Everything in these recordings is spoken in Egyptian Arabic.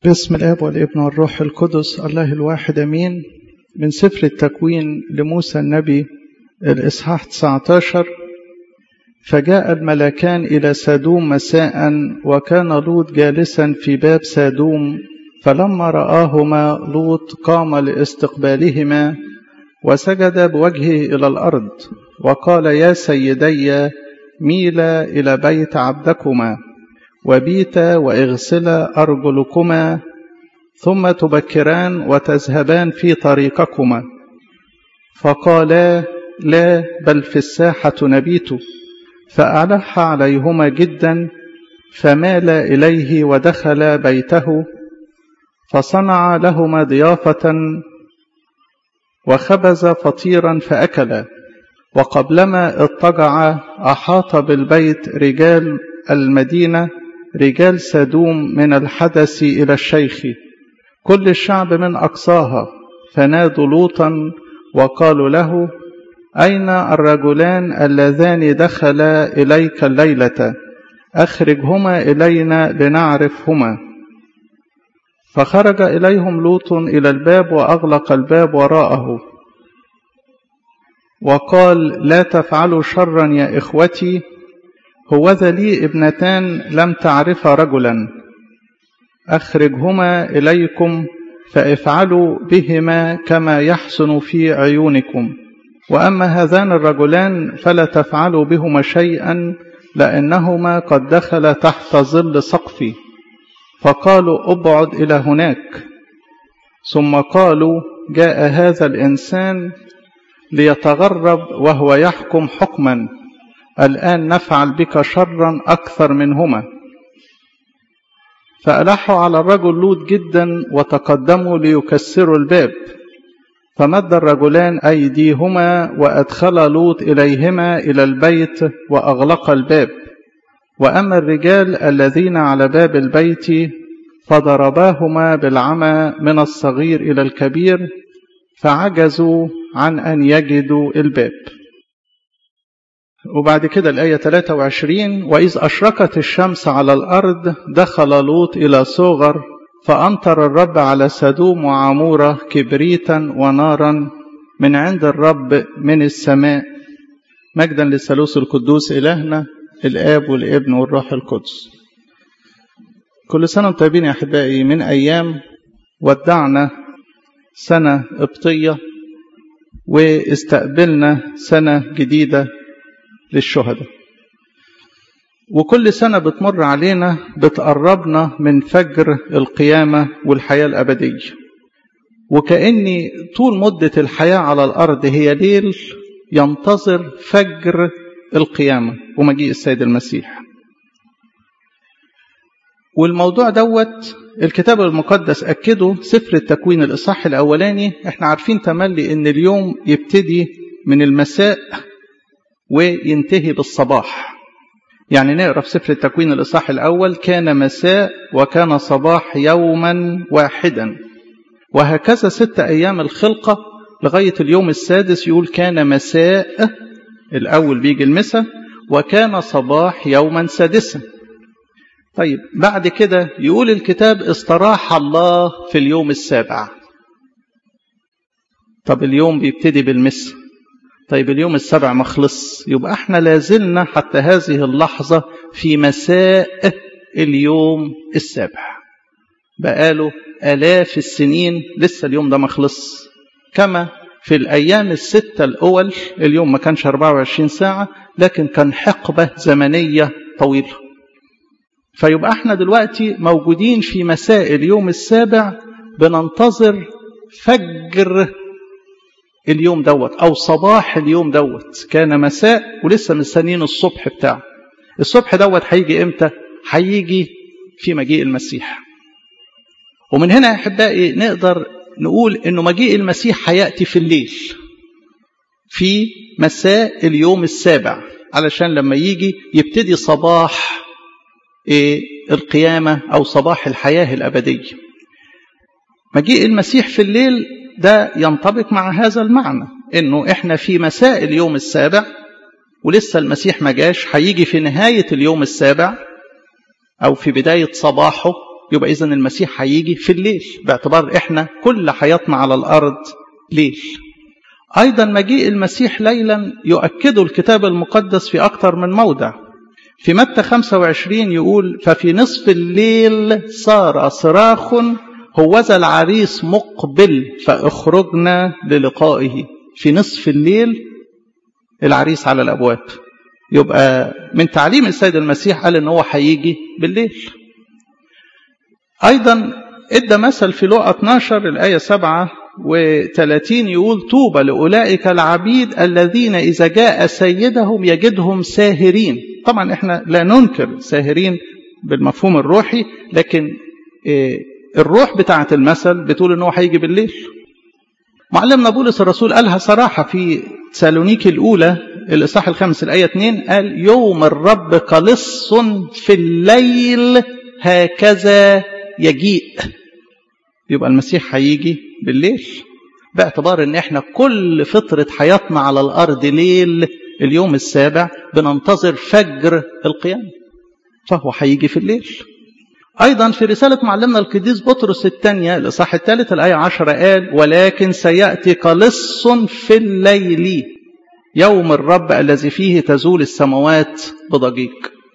باسم الاب والابن والروح القدس الله الواحد امين من سفر التكوين لموسى النبي الاصحاح 19 فجاء الملكان الى سادوم مساء وكان لوط جالسا في باب سادوم فلما راهما لوط قام لاستقبالهما وسجد بوجهه الى الارض وقال يا سيدي ميلا الى بيت عبدكما وبيتا واغسلا أرجلكما ثم تبكران وتذهبان في طريقكما فقالا لا بل في الساحة نبيت فألح عليهما جدا فمال إليه ودخل بيته فصنع لهما ضيافة وخبز فطيرا فأكلا وقبلما اضطجع أحاط بالبيت رجال المدينة رجال سدوم من الحدث إلى الشيخ كل الشعب من أقصاها فنادوا لوطا وقالوا له أين الرجلان اللذان دخلا إليك الليلة أخرجهما إلينا لنعرفهما فخرج إليهم لوط إلى الباب وأغلق الباب وراءه وقال لا تفعلوا شرا يا إخوتي هوذا لي ابنتان لم تعرف رجلا أخرجهما إليكم فافعلوا بهما كما يحسن في عيونكم وأما هذان الرجلان فلا تفعلوا بهما شيئا لأنهما قد دخل تحت ظل سقفي فقالوا ابعد إلى هناك ثم قالوا جاء هذا الإنسان ليتغرب وهو يحكم حكما الآن نفعل بك شرا أكثر منهما فألحوا على الرجل لوط جدا وتقدموا ليكسروا الباب فمد الرجلان أيديهما وأدخل لوط إليهما إلى البيت وأغلق الباب وأما الرجال الذين على باب البيت فضرباهما بالعمى من الصغير إلى الكبير فعجزوا عن أن يجدوا الباب وبعد كده الآية 23 وإذ أشرقت الشمس على الأرض دخل لوط إلى صغر فأمطر الرب على سدوم وعمورة كبريتا ونارا من عند الرب من السماء مجدا للثالوث القدوس إلهنا الآب والابن والروح القدس كل سنة وانتم طيبين يا أحبائي من أيام ودعنا سنة قبطية واستقبلنا سنة جديدة للشهداء وكل سنة بتمر علينا بتقربنا من فجر القيامة والحياة الأبدية وكأني طول مدة الحياة على الأرض هي ليل ينتظر فجر القيامة ومجيء السيد المسيح والموضوع دوت الكتاب المقدس أكده سفر التكوين الإصحاح الأولاني احنا عارفين تملي ان اليوم يبتدي من المساء وينتهي بالصباح يعني نقرا في سفر التكوين الاصحاح الاول كان مساء وكان صباح يوما واحدا وهكذا ست ايام الخلقه لغايه اليوم السادس يقول كان مساء الاول بيجي المساء وكان صباح يوما سادسا طيب بعد كده يقول الكتاب استراح الله في اليوم السابع طب اليوم بيبتدي بالمساء طيب اليوم السبع مخلص يبقى احنا لازلنا حتى هذه اللحظة في مساء اليوم السابع بقاله آلاف السنين لسه اليوم ده مخلص كما في الأيام الستة الأول اليوم ما كانش 24 ساعة لكن كان حقبة زمنية طويلة فيبقى احنا دلوقتي موجودين في مساء اليوم السابع بننتظر فجر اليوم دوت او صباح اليوم دوت كان مساء ولسه مستنيين الصبح بتاعه الصبح دوت هيجي امتى هيجي في مجيء المسيح ومن هنا يا احبائي نقدر نقول انه مجيء المسيح هياتي في الليل في مساء اليوم السابع علشان لما يجي يبتدي صباح إيه القيامه او صباح الحياه الابديه مجيء المسيح في الليل ده ينطبق مع هذا المعنى انه احنا في مساء اليوم السابع ولسه المسيح ما جاش هيجي في نهايه اليوم السابع او في بدايه صباحه يبقى إذا المسيح هيجي في الليل باعتبار إحنا كل حياتنا على الأرض ليل أيضا مجيء المسيح ليلا يؤكده الكتاب المقدس في أكثر من موضع في متى 25 يقول ففي نصف الليل صار صراخ هوذا العريس مقبل فاخرجنا للقائه في نصف الليل العريس على الابواب يبقى من تعليم السيد المسيح قال ان هو هيجي بالليل ايضا ادى مثل في لقا 12 الايه 7 و30 يقول طوبى لاولئك العبيد الذين اذا جاء سيدهم يجدهم ساهرين طبعا احنا لا ننكر ساهرين بالمفهوم الروحي لكن الروح بتاعه المثل بتقول ان هو هيجي بالليل معلمنا بولس الرسول قالها صراحة في سالونيكي الأولى الإصحاح الخامس الآية 2 قال يوم الرب قلص في الليل هكذا يجيء يبقى المسيح هيجي بالليل باعتبار ان احنا كل فترة حياتنا على الأرض ليل اليوم السابع بننتظر فجر القيامة فهو هيجي في الليل أيضا في رسالة معلمنا القديس بطرس الثانية الإصحاح الثالث الآية عشرة قال ولكن سيأتي قلص في الليل يوم الرب الذي فيه تزول السماوات بضجيج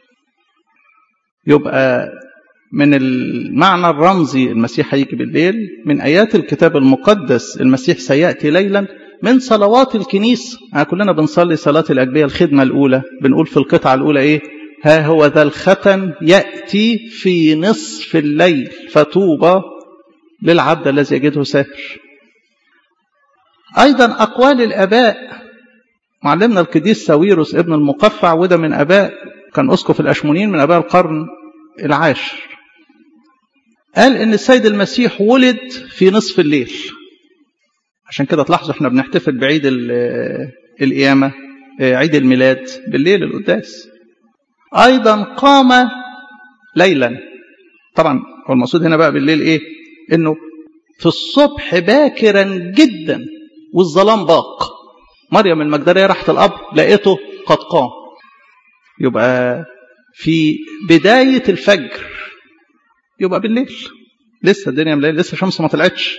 يبقى من المعنى الرمزي المسيح هيجي بالليل من آيات الكتاب المقدس المسيح سيأتي ليلا من صلوات الكنيسة كلنا بنصلي صلاة الأجبية الخدمة الأولى بنقول في القطعة الأولى إيه ها هو ذا الختم يأتي في نصف الليل فطوبى للعبد الذي يجده ساهر أيضا أقوال الآباء معلمنا القديس ساويروس ابن المقفع وده من آباء كان أسقف الأشمونين من آباء القرن العاشر قال إن السيد المسيح ولد في نصف الليل عشان كده تلاحظوا احنا بنحتفل بعيد القيامة عيد الميلاد بالليل القداس أيضا قام ليلا طبعا هو المقصود هنا بقى بالليل إيه إنه في الصبح باكرا جدا والظلام باق مريم المجدلية راحت القبر لقيته قد قام يبقى في بداية الفجر يبقى بالليل لسه الدنيا مليل لسه الشمس ما طلعتش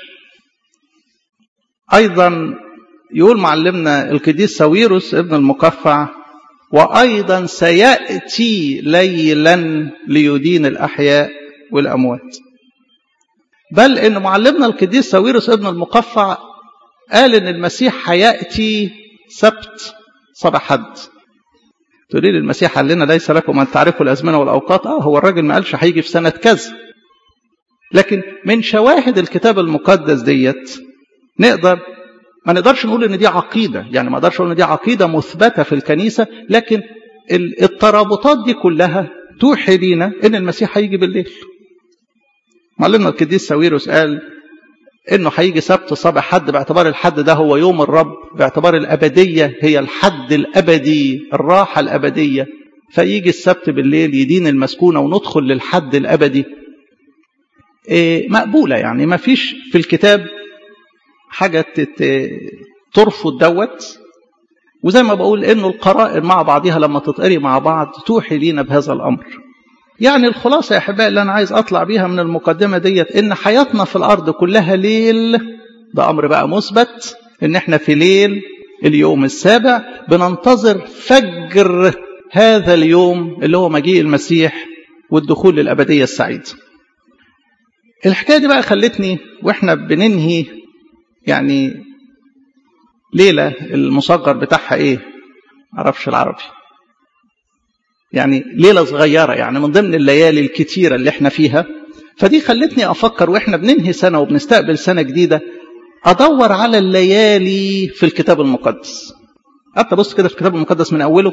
أيضا يقول معلمنا القديس ساويروس ابن المقفع وأيضا سيأتي ليلا ليدين الأحياء والأموات بل إن معلمنا القديس ساويرس ابن المقفع قال إن المسيح هيأتي سبت صباح حد تقولي لي المسيح قال لنا ليس لكم أن تعرفوا الأزمنة والأوقات آه هو الراجل ما قالش هيجي في سنة كذا لكن من شواهد الكتاب المقدس ديت نقدر ما نقدرش نقول ان دي عقيدة يعني ما نقدرش نقول ان دي عقيدة مثبتة في الكنيسة لكن الترابطات دي كلها توحي لينا ان المسيح هيجي بالليل معلمنا القديس ساويروس قال انه هيجي سبت صباح حد باعتبار الحد ده هو يوم الرب باعتبار الابدية هي الحد الابدي الراحة الابدية فيجي السبت بالليل يدين المسكونة وندخل للحد الابدي مقبولة يعني ما فيش في الكتاب حاجة ترفض دوت وزي ما بقول انه القرائن مع بعضها لما تتقري مع بعض توحي لينا بهذا الامر يعني الخلاصة يا أحبائي اللي أنا عايز أطلع بيها من المقدمة ديت إن حياتنا في الأرض كلها ليل ده أمر بقى مثبت إن إحنا في ليل اليوم السابع بننتظر فجر هذا اليوم اللي هو مجيء المسيح والدخول للأبدية السعيدة الحكاية دي بقى خلتني وإحنا بننهي يعني ليلة المصغر بتاعها إيه معرفش العربي يعني ليلة صغيرة يعني من ضمن الليالي الكتيرة اللي احنا فيها فدي خلتني أفكر وإحنا بننهي سنة وبنستقبل سنة جديدة أدور على الليالي في الكتاب المقدس حتى بص كده في الكتاب المقدس من أوله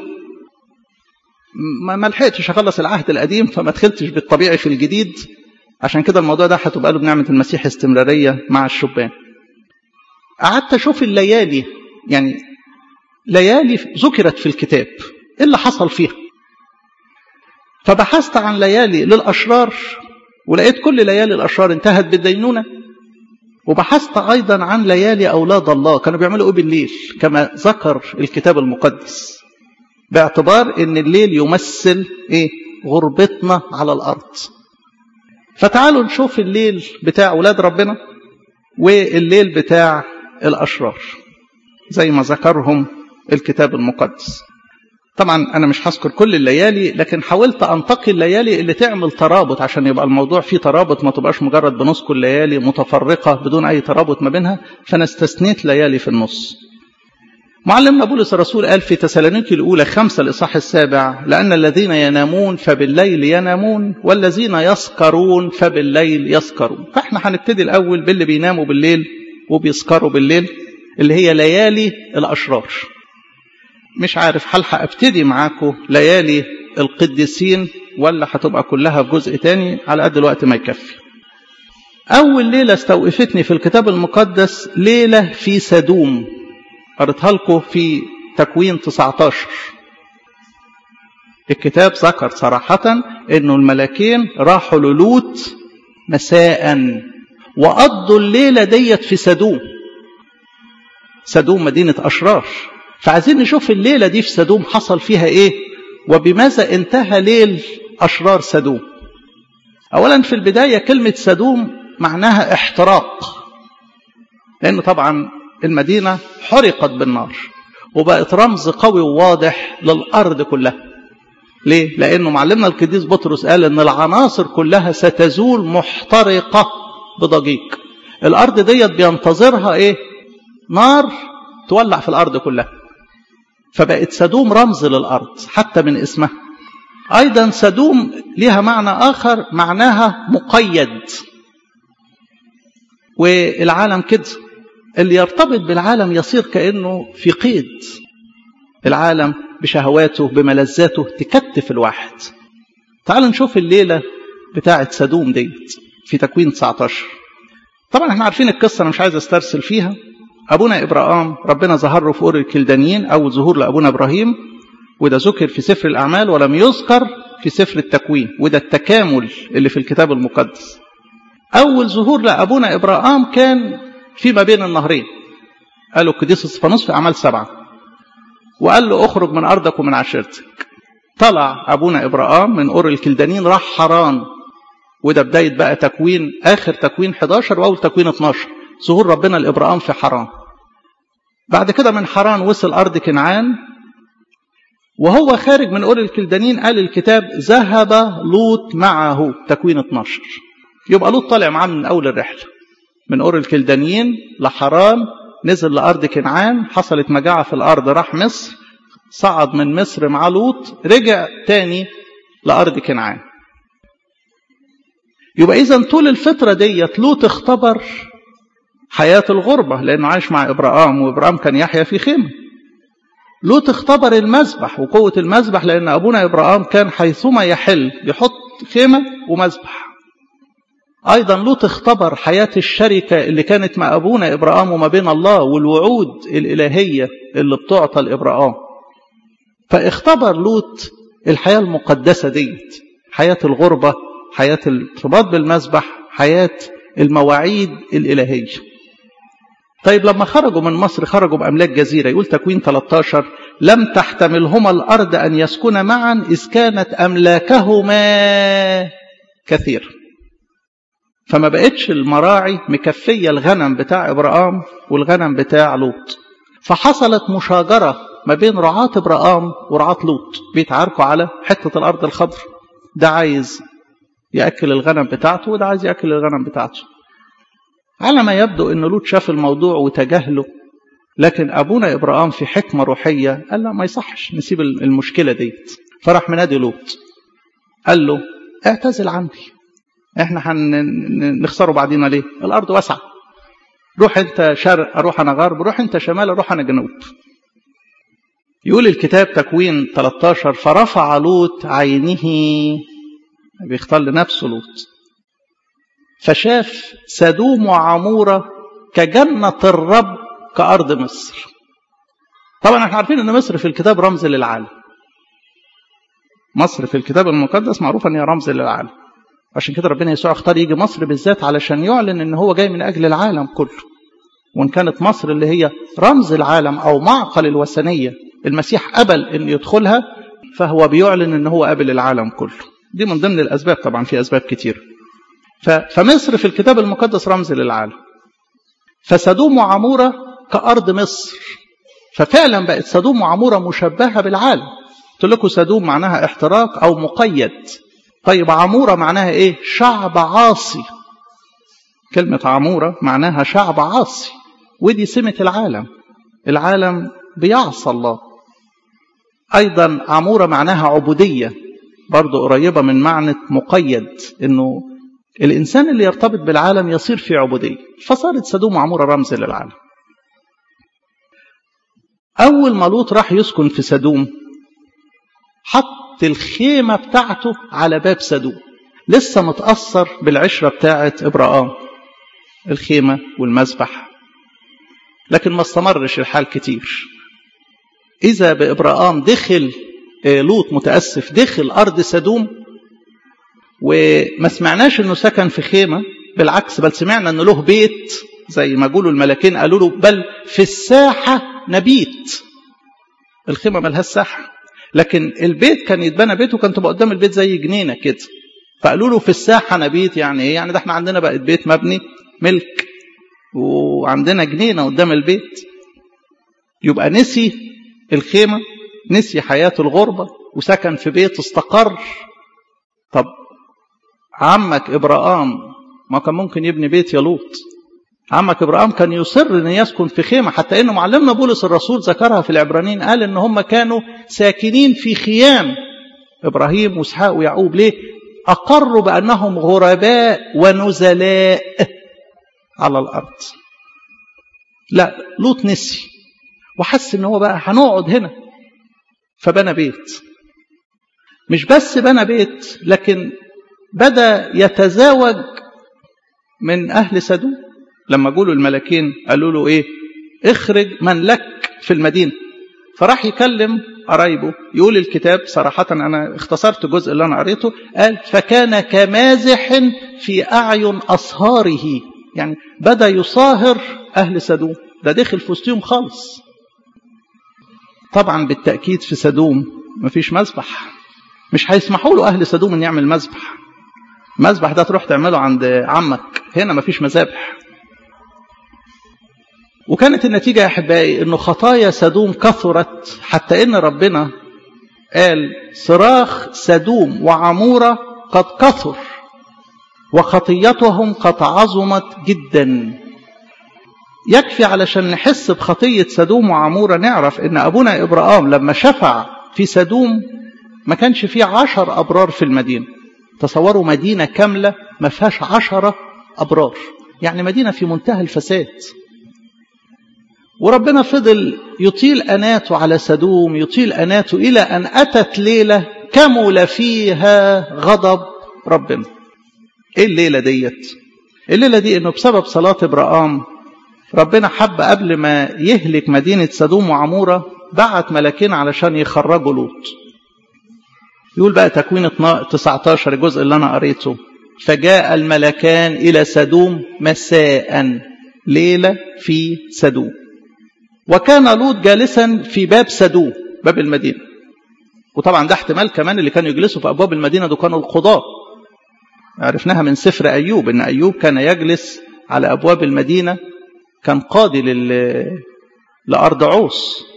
ما لحقتش أخلص العهد القديم فما دخلتش بالطبيعي في الجديد عشان كده الموضوع ده هتبقى له بنعمة المسيح استمرارية مع الشبان قعدت أشوف الليالي يعني ليالي ذكرت في الكتاب إيه اللي حصل فيها فبحثت عن ليالي للأشرار ولقيت كل ليالي الأشرار انتهت بالدينونة وبحثت أيضا عن ليالي أولاد الله كانوا بيعملوا إيه بالليل كما ذكر الكتاب المقدس باعتبار أن الليل يمثل إيه غربتنا على الأرض فتعالوا نشوف الليل بتاع أولاد ربنا والليل بتاع الأشرار زي ما ذكرهم الكتاب المقدس طبعا أنا مش هذكر كل الليالي لكن حاولت أنتقي الليالي اللي تعمل ترابط عشان يبقى الموضوع فيه ترابط ما تبقاش مجرد بنذكر ليالي متفرقة بدون أي ترابط ما بينها فأنا استثنيت ليالي في النص معلمنا بولس الرسول قال في تسالونيكي الأولى خمسة الإصحاح السابع لأن الذين ينامون فبالليل ينامون والذين يسكرون فبالليل يسكرون فإحنا هنبتدي الأول باللي بيناموا بالليل وبيسكروا بالليل اللي هي ليالي الأشرار مش عارف هل هابتدي معاكم ليالي القديسين ولا هتبقى كلها في جزء تاني على قد الوقت ما يكفي أول ليلة استوقفتني في الكتاب المقدس ليلة في سدوم قريتها لكم في تكوين 19 الكتاب ذكر صراحة انه الملاكين راحوا للوط مساء وقضوا الليلة ديت في سدوم سدوم مدينة أشرار فعايزين نشوف الليلة دي في سدوم حصل فيها ايه وبماذا انتهى ليل أشرار سدوم أولا في البداية كلمة سدوم معناها احتراق لأنه طبعا المدينة حرقت بالنار وبقت رمز قوي وواضح للأرض كلها ليه؟ لأنه معلمنا القديس بطرس قال أن العناصر كلها ستزول محترقة بضجيج الأرض ديت بينتظرها إيه؟ نار تولع في الأرض كلها فبقت سدوم رمز للأرض حتى من اسمها أيضا سدوم لها معنى آخر معناها مقيد والعالم كده اللي يرتبط بالعالم يصير كأنه في قيد العالم بشهواته بملذاته تكتف الواحد تعالوا نشوف الليلة بتاعة سدوم ديت في تكوين 19 طبعا احنا عارفين القصة أنا مش عايز استرسل فيها أبونا إبراهام ربنا ظهر له في أور الكلدانيين أول ظهور لأبونا إبراهيم وده ذكر في سفر الأعمال ولم يذكر في سفر التكوين وده التكامل اللي في الكتاب المقدس أول ظهور لأبونا إبراهام كان فيما بين النهرين قالوا القديس اسفانوس في أعمال سبعة وقال له اخرج من أرضك ومن عشيرتك طلع أبونا إبراهام من أور الكلدانين راح حران وده بداية بقى تكوين آخر تكوين 11 وأول تكوين 12 ظهور ربنا لإبراهام في حران بعد كده من حران وصل أرض كنعان وهو خارج من أور الكلدانين قال الكتاب ذهب لوط معه تكوين 12 يبقى لوط طالع معاه من أول الرحلة من أور الكلدانيين لحران نزل لأرض كنعان حصلت مجاعة في الأرض راح مصر صعد من مصر مع لوط رجع تاني لأرض كنعان يبقى إذا طول الفترة ديت لوط اختبر حياة الغربة لأنه عايش مع إبراهام وإبراهام كان يحيا في خيمة لوط اختبر المذبح وقوة المذبح لأن أبونا إبراهام كان حيثما يحل يحط خيمة ومذبح أيضا لوط اختبر حياة الشركة اللي كانت مع أبونا إبراهام وما بين الله والوعود الإلهية اللي بتعطى لإبراهام فاختبر لوط الحياة المقدسة ديت حياة الغربة حياة الارتباط بالمذبح حياة المواعيد الإلهية طيب لما خرجوا من مصر خرجوا بأملاك جزيرة يقول تكوين 13 لم تحتملهما الأرض أن يسكن معا إذ كانت أملاكهما كثيرة فما بقتش المراعي مكفية الغنم بتاع إبراهام والغنم بتاع لوط فحصلت مشاجرة ما بين رعاة إبراهام ورعاة لوط بيتعاركوا على حتة الأرض الخضر ده عايز يأكل الغنم بتاعته وده عايز يأكل الغنم بتاعته على ما يبدو أن لوط شاف الموضوع وتجاهله لكن أبونا إبراهام في حكمة روحية قال لا ما يصحش نسيب المشكلة ديت فراح منادي لوط قال له اعتزل عني احنا هنخسره بعدين ليه الأرض واسعة روح انت شرق اروح انا غرب روح انت شمال اروح انا جنوب يقول الكتاب تكوين 13 فرفع لوط عينه بيختار لنفسه لوط فشاف سدوم وعمورة كجنة الرب كأرض مصر طبعا احنا عارفين ان مصر في الكتاب رمز للعالم مصر في الكتاب المقدس معروفة ان هي رمز للعالم عشان كده ربنا يسوع اختار يجي مصر بالذات علشان يعلن ان هو جاي من اجل العالم كله وان كانت مصر اللي هي رمز العالم او معقل الوثنيه المسيح قبل ان يدخلها فهو بيعلن ان هو قابل العالم كله دي من ضمن الاسباب طبعا في اسباب كتير فمصر في الكتاب المقدس رمز للعالم فسدوم وعمورة كأرض مصر ففعلا بقت سدوم وعمورة مشبهة بالعالم قلت لكم سدوم معناها احتراق أو مقيد طيب عمورة معناها إيه شعب عاصي كلمة عمورة معناها شعب عاصي ودي سمة العالم العالم بيعصى الله أيضا عمورة معناها عبودية برضو قريبة من معنى مقيد إنه الإنسان اللي يرتبط بالعالم يصير في عبودية فصارت سدوم وعمورة رمز للعالم أول ما لوط راح يسكن في سدوم حط الخيمة بتاعته على باب سدوم لسه متأثر بالعشرة بتاعة إبراهام الخيمة والمذبح لكن ما استمرش الحال كتير إذا بإبراهام دخل لوط متأسف دخل أرض سدوم وما سمعناش انه سكن في خيمة بالعكس بل سمعنا انه له بيت زي ما قولوا الملكين قالوا له بل في الساحة نبيت الخيمة ملهاش ساحة لكن البيت كان يتبنى بيته كان تبقى قدام البيت زي جنينة كده فقالوا له في الساحة نبيت يعني ايه يعني ده احنا عندنا بقت بيت مبني ملك وعندنا جنينة قدام البيت يبقى نسي الخيمة نسي حياة الغربة وسكن في بيت استقر طب عمك إبراهام ما كان ممكن يبني بيت يا لوط عمك إبراهام كان يصر أن يسكن في خيمة حتى أنه معلمنا بولس الرسول ذكرها في العبرانيين قال أن هم كانوا ساكنين في خيام إبراهيم وإسحاق ويعقوب ليه أقروا بأنهم غرباء ونزلاء على الأرض لا لوط نسي وحس ان هو بقى هنقعد هنا فبنى بيت مش بس بنى بيت لكن بدا يتزاوج من اهل سدوم لما قولوا الملكين قالوا له ايه اخرج من لك في المدينه فراح يكلم قرايبه يقول الكتاب صراحة أنا اختصرت الجزء اللي أنا قريته قال فكان كمازح في أعين أصهاره يعني بدأ يصاهر أهل سدوم ده دخل في وسطهم خالص طبعا بالتأكيد في سدوم مفيش مذبح مش هيسمحوا له أهل سدوم أن يعمل مذبح مذبح ده تروح تعمله عند عمك هنا مفيش مذابح وكانت النتيجة يا أحبائي أنه خطايا سدوم كثرت حتى أن ربنا قال صراخ سدوم وعمورة قد كثر وخطيتهم قد عظمت جدا يكفي علشان نحس بخطية سدوم وعمورة نعرف ان ابونا ابراهام لما شفع في سدوم ما كانش فيه عشر ابرار في المدينة تصوروا مدينة كاملة ما فيهاش عشرة ابرار يعني مدينة في منتهى الفساد وربنا فضل يطيل أناته على سدوم يطيل أناته إلى أن أتت ليلة كمل فيها غضب ربنا إيه الليلة ديت الليلة دي إنه بسبب صلاة إبراهام ربنا حب قبل ما يهلك مدينة سدوم وعمورة بعت ملاكين علشان يخرجوا لوط يقول بقى تكوين 19 الجزء اللي أنا قريته فجاء الملكان إلى سدوم مساء ليلة في سدوم وكان لوط جالسا في باب سدوم باب المدينة وطبعا ده احتمال كمان اللي كانوا يجلسوا في أبواب المدينة دول كانوا القضاة عرفناها من سفر أيوب إن أيوب كان يجلس على أبواب المدينة كان قاضي لل... لأرض عوس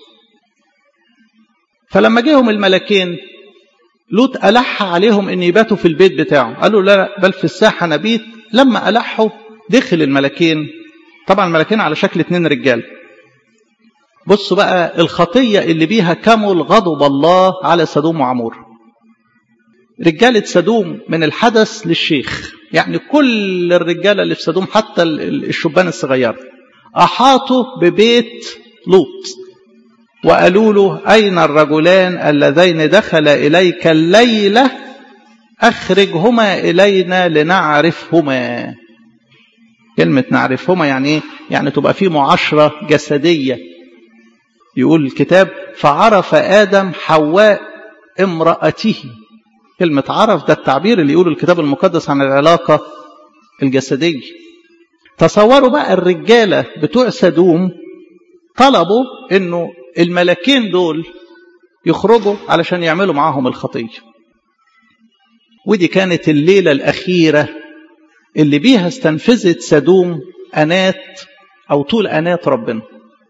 فلما جيهم الملكين لوط ألح عليهم أن يباتوا في البيت بتاعه قالوا لا بل في الساحة نبيت لما ألحوا دخل الملكين طبعا الملكين على شكل اتنين رجال بصوا بقى الخطية اللي بيها كمل غضب الله على سدوم وعمور رجالة سدوم من الحدث للشيخ يعني كل الرجالة اللي في سدوم حتى الشبان الصغير أحاطوا ببيت لوط وقالوا له أين الرجلان اللذين دخل إليك الليلة أخرجهما إلينا لنعرفهما كلمة نعرفهما يعني إيه؟ يعني تبقى في معاشرة جسدية يقول الكتاب فعرف آدم حواء امرأته كلمة عرف ده التعبير اللي يقول الكتاب المقدس عن العلاقة الجسدية تصوروا بقى الرجالة بتوع سدوم طلبوا انه الملكين دول يخرجوا علشان يعملوا معاهم الخطية ودي كانت الليلة الأخيرة اللي بيها استنفذت سدوم أنات أو طول أنات ربنا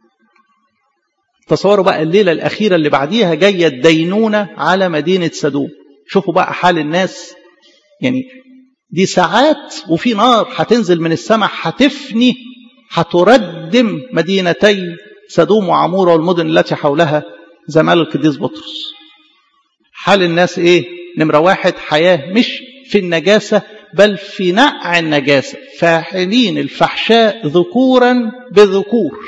تصوروا بقى الليلة الأخيرة اللي بعديها جاية الدينونة على مدينة سدوم شوفوا بقى حال الناس يعني دي ساعات وفي نار هتنزل من السماء هتفني هتردم مدينتي سدوم وعمورة والمدن التي حولها زي ما قال القديس بطرس حال الناس ايه نمرة واحد حياة مش في النجاسة بل في نقع النجاسة فاحلين الفحشاء ذكورا بذكور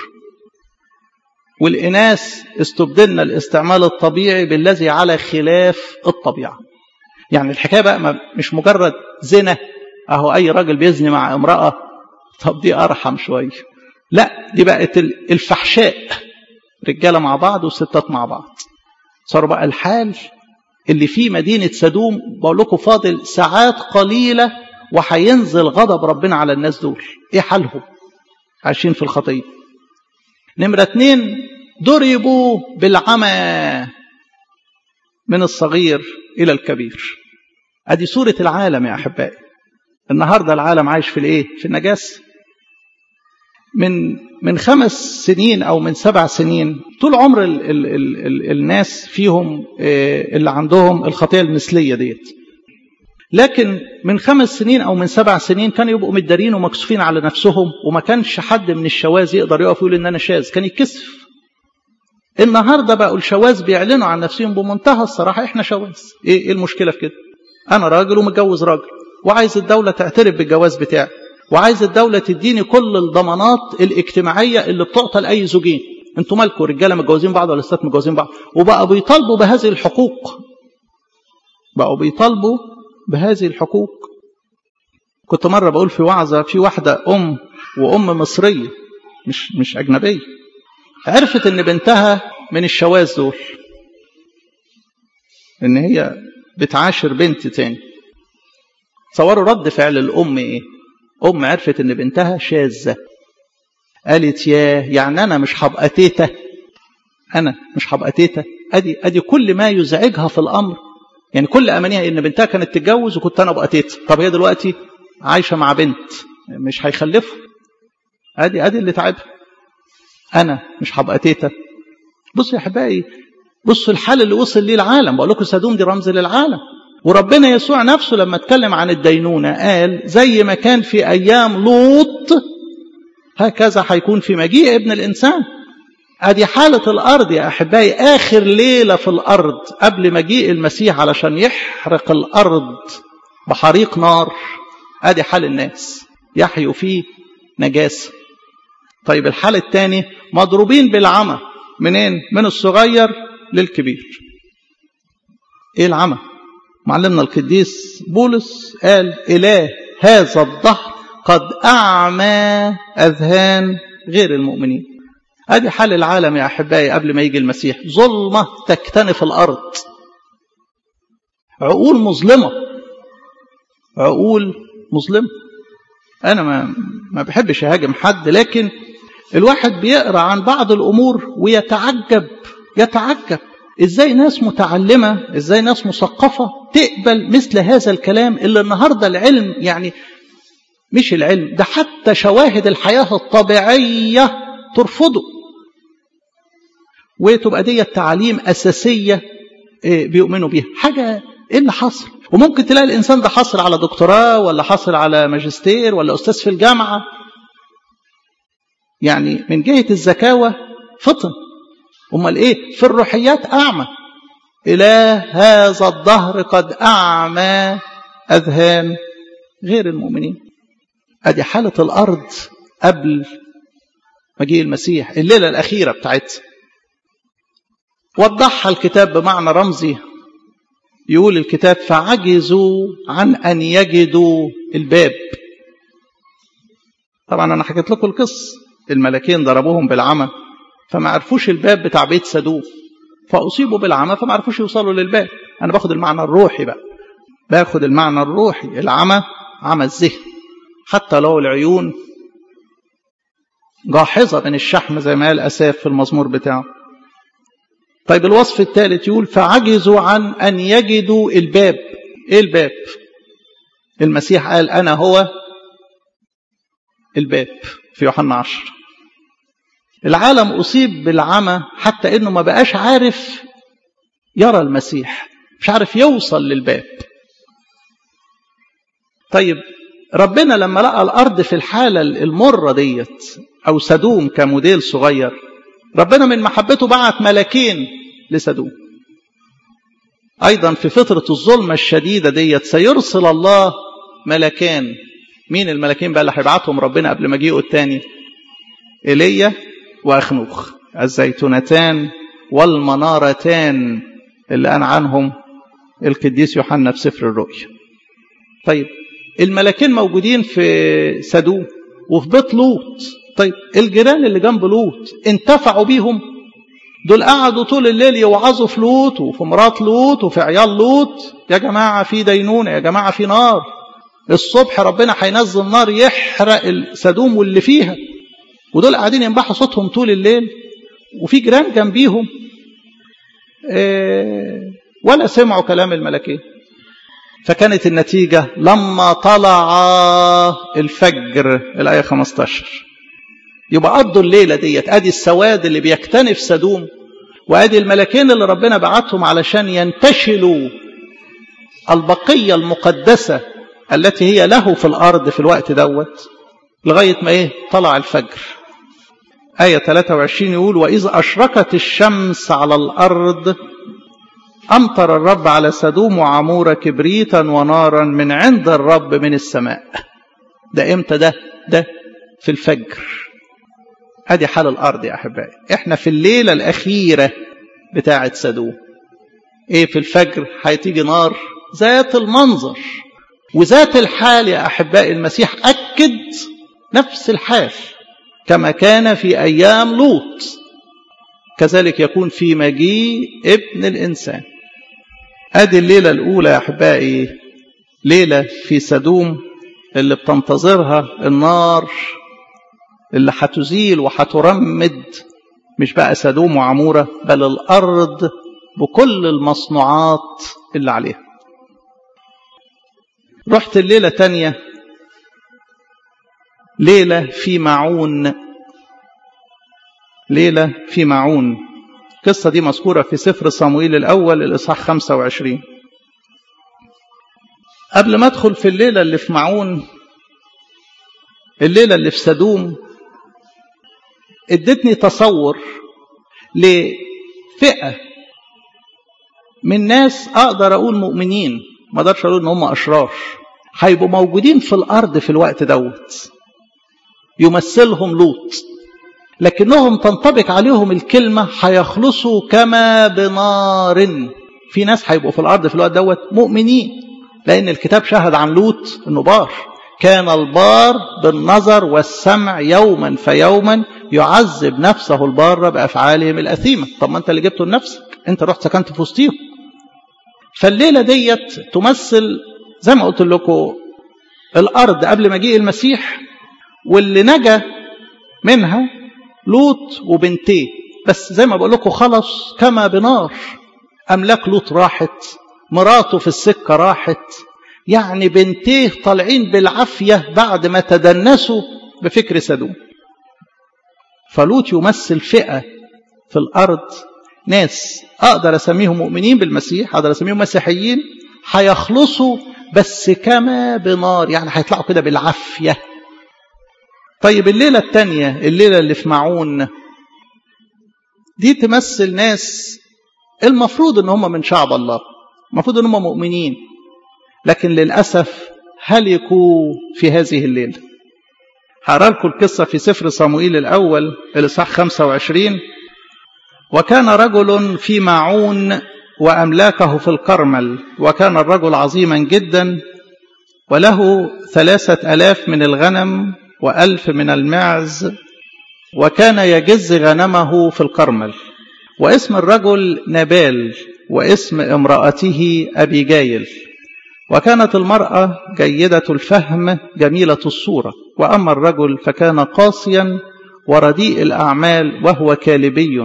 والإناث استبدلنا الاستعمال الطبيعي بالذي على خلاف الطبيعة يعني الحكاية بقى مش مجرد زنا أهو أي راجل بيزني مع امرأة طب دي أرحم شوية لا دي بقت الفحشاء رجالة مع بعض وستات مع بعض صار بقى الحال اللي فيه مدينة سدوم بقول لكم فاضل ساعات قليلة وهينزل غضب ربنا على الناس دول ايه حالهم عايشين في الخطية نمرة اتنين ضربوا بالعمى من الصغير إلى الكبير ادي صورة العالم يا أحبائي النهاردة العالم عايش في الايه في النجاسة من من خمس سنين او من سبع سنين طول عمر ال ال ال ال الناس فيهم اللي عندهم الخطيه المثليه ديت لكن من خمس سنين او من سبع سنين كانوا يبقوا متدارين ومكسوفين على نفسهم وما كانش حد من الشواذ يقدر يقف يقول ان انا شاذ كان يتكسف النهارده بقوا الشواذ بيعلنوا عن نفسهم بمنتهى الصراحه احنا شواذ ايه ايه المشكله في كده انا راجل ومتجوز راجل وعايز الدوله تعترف بالجواز بتاعي وعايز الدولة تديني كل الضمانات الاجتماعية اللي بتعطى لأي زوجين انتوا مالكم رجالة متجوزين بعض ولا ستات متجوزين بعض وبقى بيطالبوا بهذه الحقوق بقوا بيطالبوا بهذه الحقوق كنت مرة بقول في وعظة في واحدة أم وأم مصرية مش مش أجنبية عرفت إن بنتها من الشواذ دول إن هي بتعاشر بنت تاني تصوروا رد فعل الأم إيه أم عرفت إن بنتها شاذة قالت ياه يعني أنا مش هبقى تيتا أنا مش هبقى تيتا أدي أدي كل ما يزعجها في الأمر يعني كل أمانيها إن بنتها كانت تتجوز وكنت أنا أبقى تيتا طب هي دلوقتي عايشة مع بنت مش هيخلفوا أدي أدي اللي تعبها أنا مش هبقى تيتا بصوا يا أحبائي بصوا الحال اللي وصل ليه العالم بقول لكم سدوم دي رمز للعالم وربنا يسوع نفسه لما اتكلم عن الدينونة قال زي ما كان في أيام لوط هكذا هيكون في مجيء ابن الإنسان ادي حالة الأرض يا أحبائي آخر ليلة في الأرض قبل مجيء المسيح علشان يحرق الأرض بحريق نار ادي حال الناس يحيوا فيه نجاسة طيب الحال الثاني مضروبين بالعمى منين من الصغير للكبير ايه العمى معلمنا القديس بولس قال إله هذا الظهر قد أعمى أذهان غير المؤمنين ادي حال العالم يا احبائي قبل ما يجي المسيح ظلمه تكتنف الارض عقول مظلمه عقول مظلمه انا ما ما بحبش اهاجم حد لكن الواحد بيقرا عن بعض الامور ويتعجب يتعجب ازاي ناس متعلمه ازاي ناس مثقفه تقبل مثل هذا الكلام اللي النهارده العلم يعني مش العلم ده حتى شواهد الحياه الطبيعيه ترفضه وتبقى دي تعاليم أساسية بيؤمنوا بيها حاجة إيه اللي حصل وممكن تلاقي الإنسان ده حصل على دكتوراه ولا حصل على ماجستير ولا أستاذ في الجامعة يعني من جهة الزكاوة فطن أمال إيه في الروحيات أعمى إله هذا الظهر قد أعمى أذهان غير المؤمنين أدي حالة الأرض قبل مجيء المسيح الليلة الأخيرة بتاعتها وضحها الكتاب بمعنى رمزي يقول الكتاب فعجزوا عن أن يجدوا الباب طبعا أنا حكيت لكم القصة الملكين ضربوهم بالعمى فما عرفوش الباب بتاع بيت سدوم فأصيبوا بالعمى فما عرفوش يوصلوا للباب أنا باخد المعنى الروحي بقى باخد المعنى الروحي العمى عمى الذهن حتى لو العيون جاحظة من الشحم زي ما قال أساف في المزمور بتاعه طيب الوصف الثالث يقول فعجزوا عن أن يجدوا الباب إيه الباب المسيح قال أنا هو الباب في يوحنا عشر العالم أصيب بالعمى حتى إنه ما بقاش عارف يرى المسيح مش عارف يوصل للباب طيب ربنا لما لقى الأرض في الحالة المرة ديت أو سدوم كموديل صغير ربنا من محبته بعت ملكين لسدوم أيضا في فترة الظلمة الشديدة ديت سيرسل الله ملكان مين الملكين بقى اللي هيبعتهم ربنا قبل مجيئه الثاني ايليا واخنوخ الزيتونتان والمنارتان اللي قال عنهم القديس يوحنا في سفر الرؤيا طيب الملكين موجودين في سدوم وفي بيت لوط طيب الجيران اللي جنب لوط انتفعوا بيهم دول قعدوا طول الليل يوعظوا في لوط وفي مرات لوط وفي عيال لوط يا جماعة في دينونة يا جماعة في نار الصبح ربنا هينزل نار يحرق السدوم واللي فيها ودول قاعدين ينبحوا صوتهم طول الليل وفي جيران جنبيهم ولا سمعوا كلام الملكين فكانت النتيجة لما طلع الفجر الآية 15 يبقى قضوا الليلة ديت أدي السواد اللي بيكتنف سدوم وأدي الملكين اللي ربنا بعتهم علشان ينتشلوا البقية المقدسة التي هي له في الأرض في الوقت دوت لغاية ما إيه طلع الفجر آية 23 يقول وإذا أشرقت الشمس على الأرض أمطر الرب على سدوم وعمورة كبريتا ونارا من عند الرب من السماء ده إمتى ده ده في الفجر ادي حال الارض يا احبائي احنا في الليله الاخيره بتاعه سدوم ايه في الفجر هتيجي نار ذات المنظر وذات الحال يا احبائي المسيح اكد نفس الحال كما كان في ايام لوط كذلك يكون في مجيء ابن الانسان ادي الليله الاولى يا احبائي ليله في سدوم اللي بتنتظرها النار اللي هتزيل وهترمد مش بقى سدوم وعمورة بل الأرض بكل المصنوعات اللي عليها رحت الليلة تانية ليلة في معون ليلة في معون القصة دي مذكورة في سفر صموئيل الأول الإصحاح 25 قبل ما أدخل في الليلة اللي في معون الليلة اللي في سدوم ادتني تصور لفئة من ناس أقدر أقول مؤمنين ما أقدرش أقول إن هم أشرار هيبقوا موجودين في الأرض في الوقت دوت يمثلهم لوط لكنهم تنطبق عليهم الكلمة هيخلصوا كما بنار في ناس هيبقوا في الأرض في الوقت دوت مؤمنين لأن الكتاب شهد عن لوط إنه بار كان البار بالنظر والسمع يوما فيوما يعذب نفسه البار بأفعالهم الأثيمة طب ما أنت اللي جبته لنفسك أنت رحت سكنت في وسطيهم فالليلة ديت تمثل زي ما قلت لكم الأرض قبل مجيء المسيح واللي نجا منها لوط وبنتيه بس زي ما بقول لكم خلص كما بنار أملاك لوط راحت مراته في السكة راحت يعني بنتيه طالعين بالعافية بعد ما تدنسوا بفكر سدوم فلوط يمثل فئة في الأرض ناس أقدر أسميهم مؤمنين بالمسيح أقدر أسميهم مسيحيين هيخلصوا بس كما بنار يعني هيطلعوا كده بالعافية طيب الليلة التانية الليلة اللي في معون دي تمثل ناس المفروض ان هم من شعب الله المفروض ان هم مؤمنين لكن للأسف هلكوا في هذه الليلة هقرا لكم القصة في سفر صموئيل الأول الإصحاح 25 وكان رجل في معون وأملاكه في الكرمل وكان الرجل عظيما جدا وله ثلاثة ألاف من الغنم وألف من المعز وكان يجز غنمه في الكرمل واسم الرجل نبال واسم امرأته أبي جايل وكانت المرأة جيدة الفهم جميلة الصورة وأما الرجل فكان قاسيا ورديء الأعمال وهو كالبي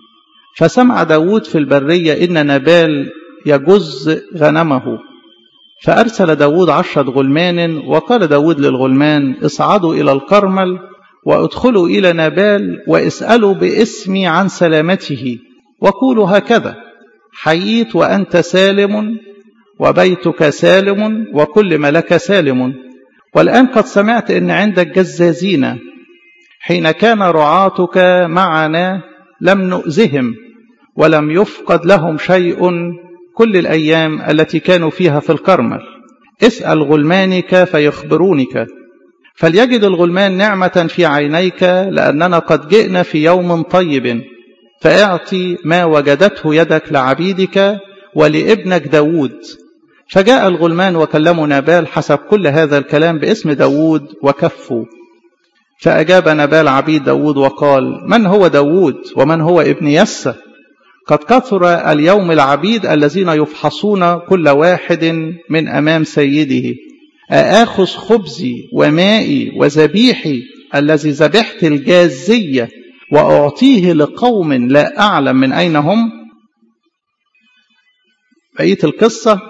فسمع داود في البرية إن نبال يجز غنمه فأرسل داود عشرة غلمان وقال داود للغلمان اصعدوا إلى الكرمل وادخلوا إلى نابال واسألوا باسمي عن سلامته وقولوا هكذا حييت وأنت سالم وبيتك سالم وكل ما لك سالم والآن قد سمعت أن عندك جزازين حين كان رعاتك معنا لم نؤذهم ولم يفقد لهم شيء كل الأيام التي كانوا فيها في الكرمل اسأل غلمانك فيخبرونك فليجد الغلمان نعمة في عينيك لأننا قد جئنا في يوم طيب فاعطي ما وجدته يدك لعبيدك ولابنك داود فجاء الغلمان وكلموا نابال حسب كل هذا الكلام باسم داود وكفوا فأجاب نابال عبيد داود وقال من هو داود ومن هو ابن يسى قد كثر اليوم العبيد الذين يفحصون كل واحد من أمام سيده أآخذ خبزي ومائي وذبيحي الذي ذبحت الجازية وأعطيه لقوم لا أعلم من أين هم بقية القصة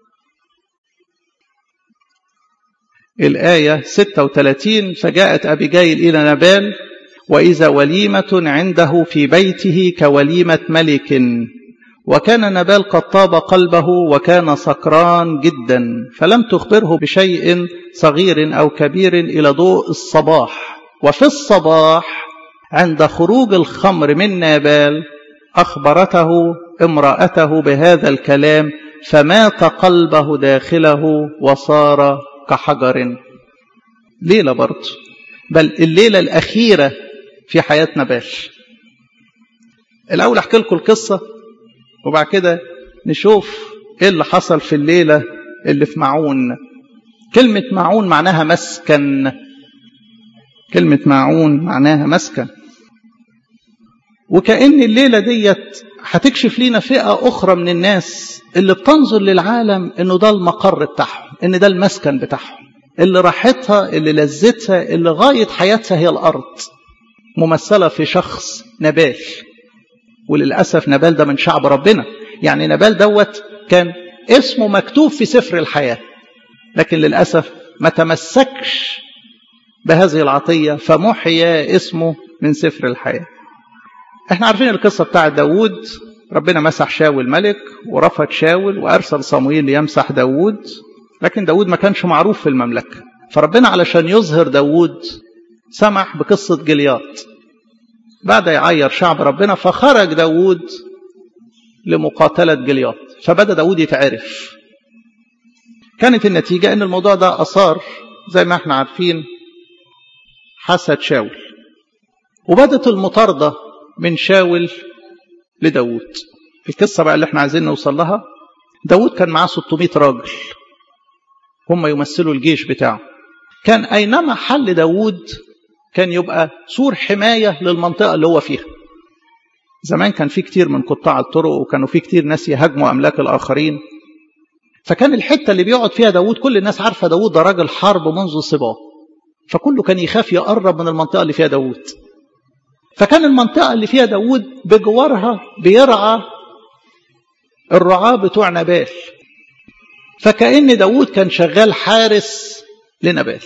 الآية 36 فجاءت أبيجايل إلى نبال وإذا وليمة عنده في بيته كوليمة ملك وكان نبال قد طاب قلبه وكان سكران جدا فلم تخبره بشيء صغير أو كبير إلى ضوء الصباح وفي الصباح عند خروج الخمر من نابال أخبرته امرأته بهذا الكلام فمات قلبه داخله وصار كحجر ليلة برضه بل الليلة الأخيرة في حياة نبال الأول أحكي لكم القصة وبعد كده نشوف إيه اللي حصل في الليلة اللي في معون كلمة معون معناها مسكن كلمة معون معناها مسكن وكأن الليلة ديت هتكشف لينا فئة أخرى من الناس اللي بتنظر للعالم إنه ده المقر بتاعهم إن ده المسكن بتاعهم اللي راحتها اللي لذتها اللي غاية حياتها هي الأرض ممثلة في شخص نبال وللأسف نبال ده من شعب ربنا يعني نبال دوت كان اسمه مكتوب في سفر الحياة لكن للأسف ما تمسكش بهذه العطية فمحيا اسمه من سفر الحياة احنا عارفين القصة بتاعت داود ربنا مسح شاول ملك ورفض شاول وأرسل صمويل ليمسح داود لكن داود ما كانش معروف في المملكة فربنا علشان يظهر داود سمح بقصة جليات بعد يعير شعب ربنا فخرج داود لمقاتلة جليات فبدأ داود يتعرف كانت النتيجة ان الموضوع ده أثار زي ما احنا عارفين حسد شاول وبدت المطاردة من شاول لداود القصة بقى اللي احنا عايزين نوصل لها داود كان معاه 600 راجل هم يمثلوا الجيش بتاعه كان أينما حل داود كان يبقى سور حماية للمنطقة اللي هو فيها زمان كان في كتير من قطاع الطرق وكانوا في كتير ناس يهاجموا أملاك الآخرين فكان الحتة اللي بيقعد فيها داود كل الناس عارفة داود ده راجل حرب منذ صباه فكله كان يخاف يقرب من المنطقة اللي فيها داود فكان المنطقة اللي فيها داود بجوارها بيرعى الرعاة بتوع نبال فكأن داود كان شغال حارس لنبال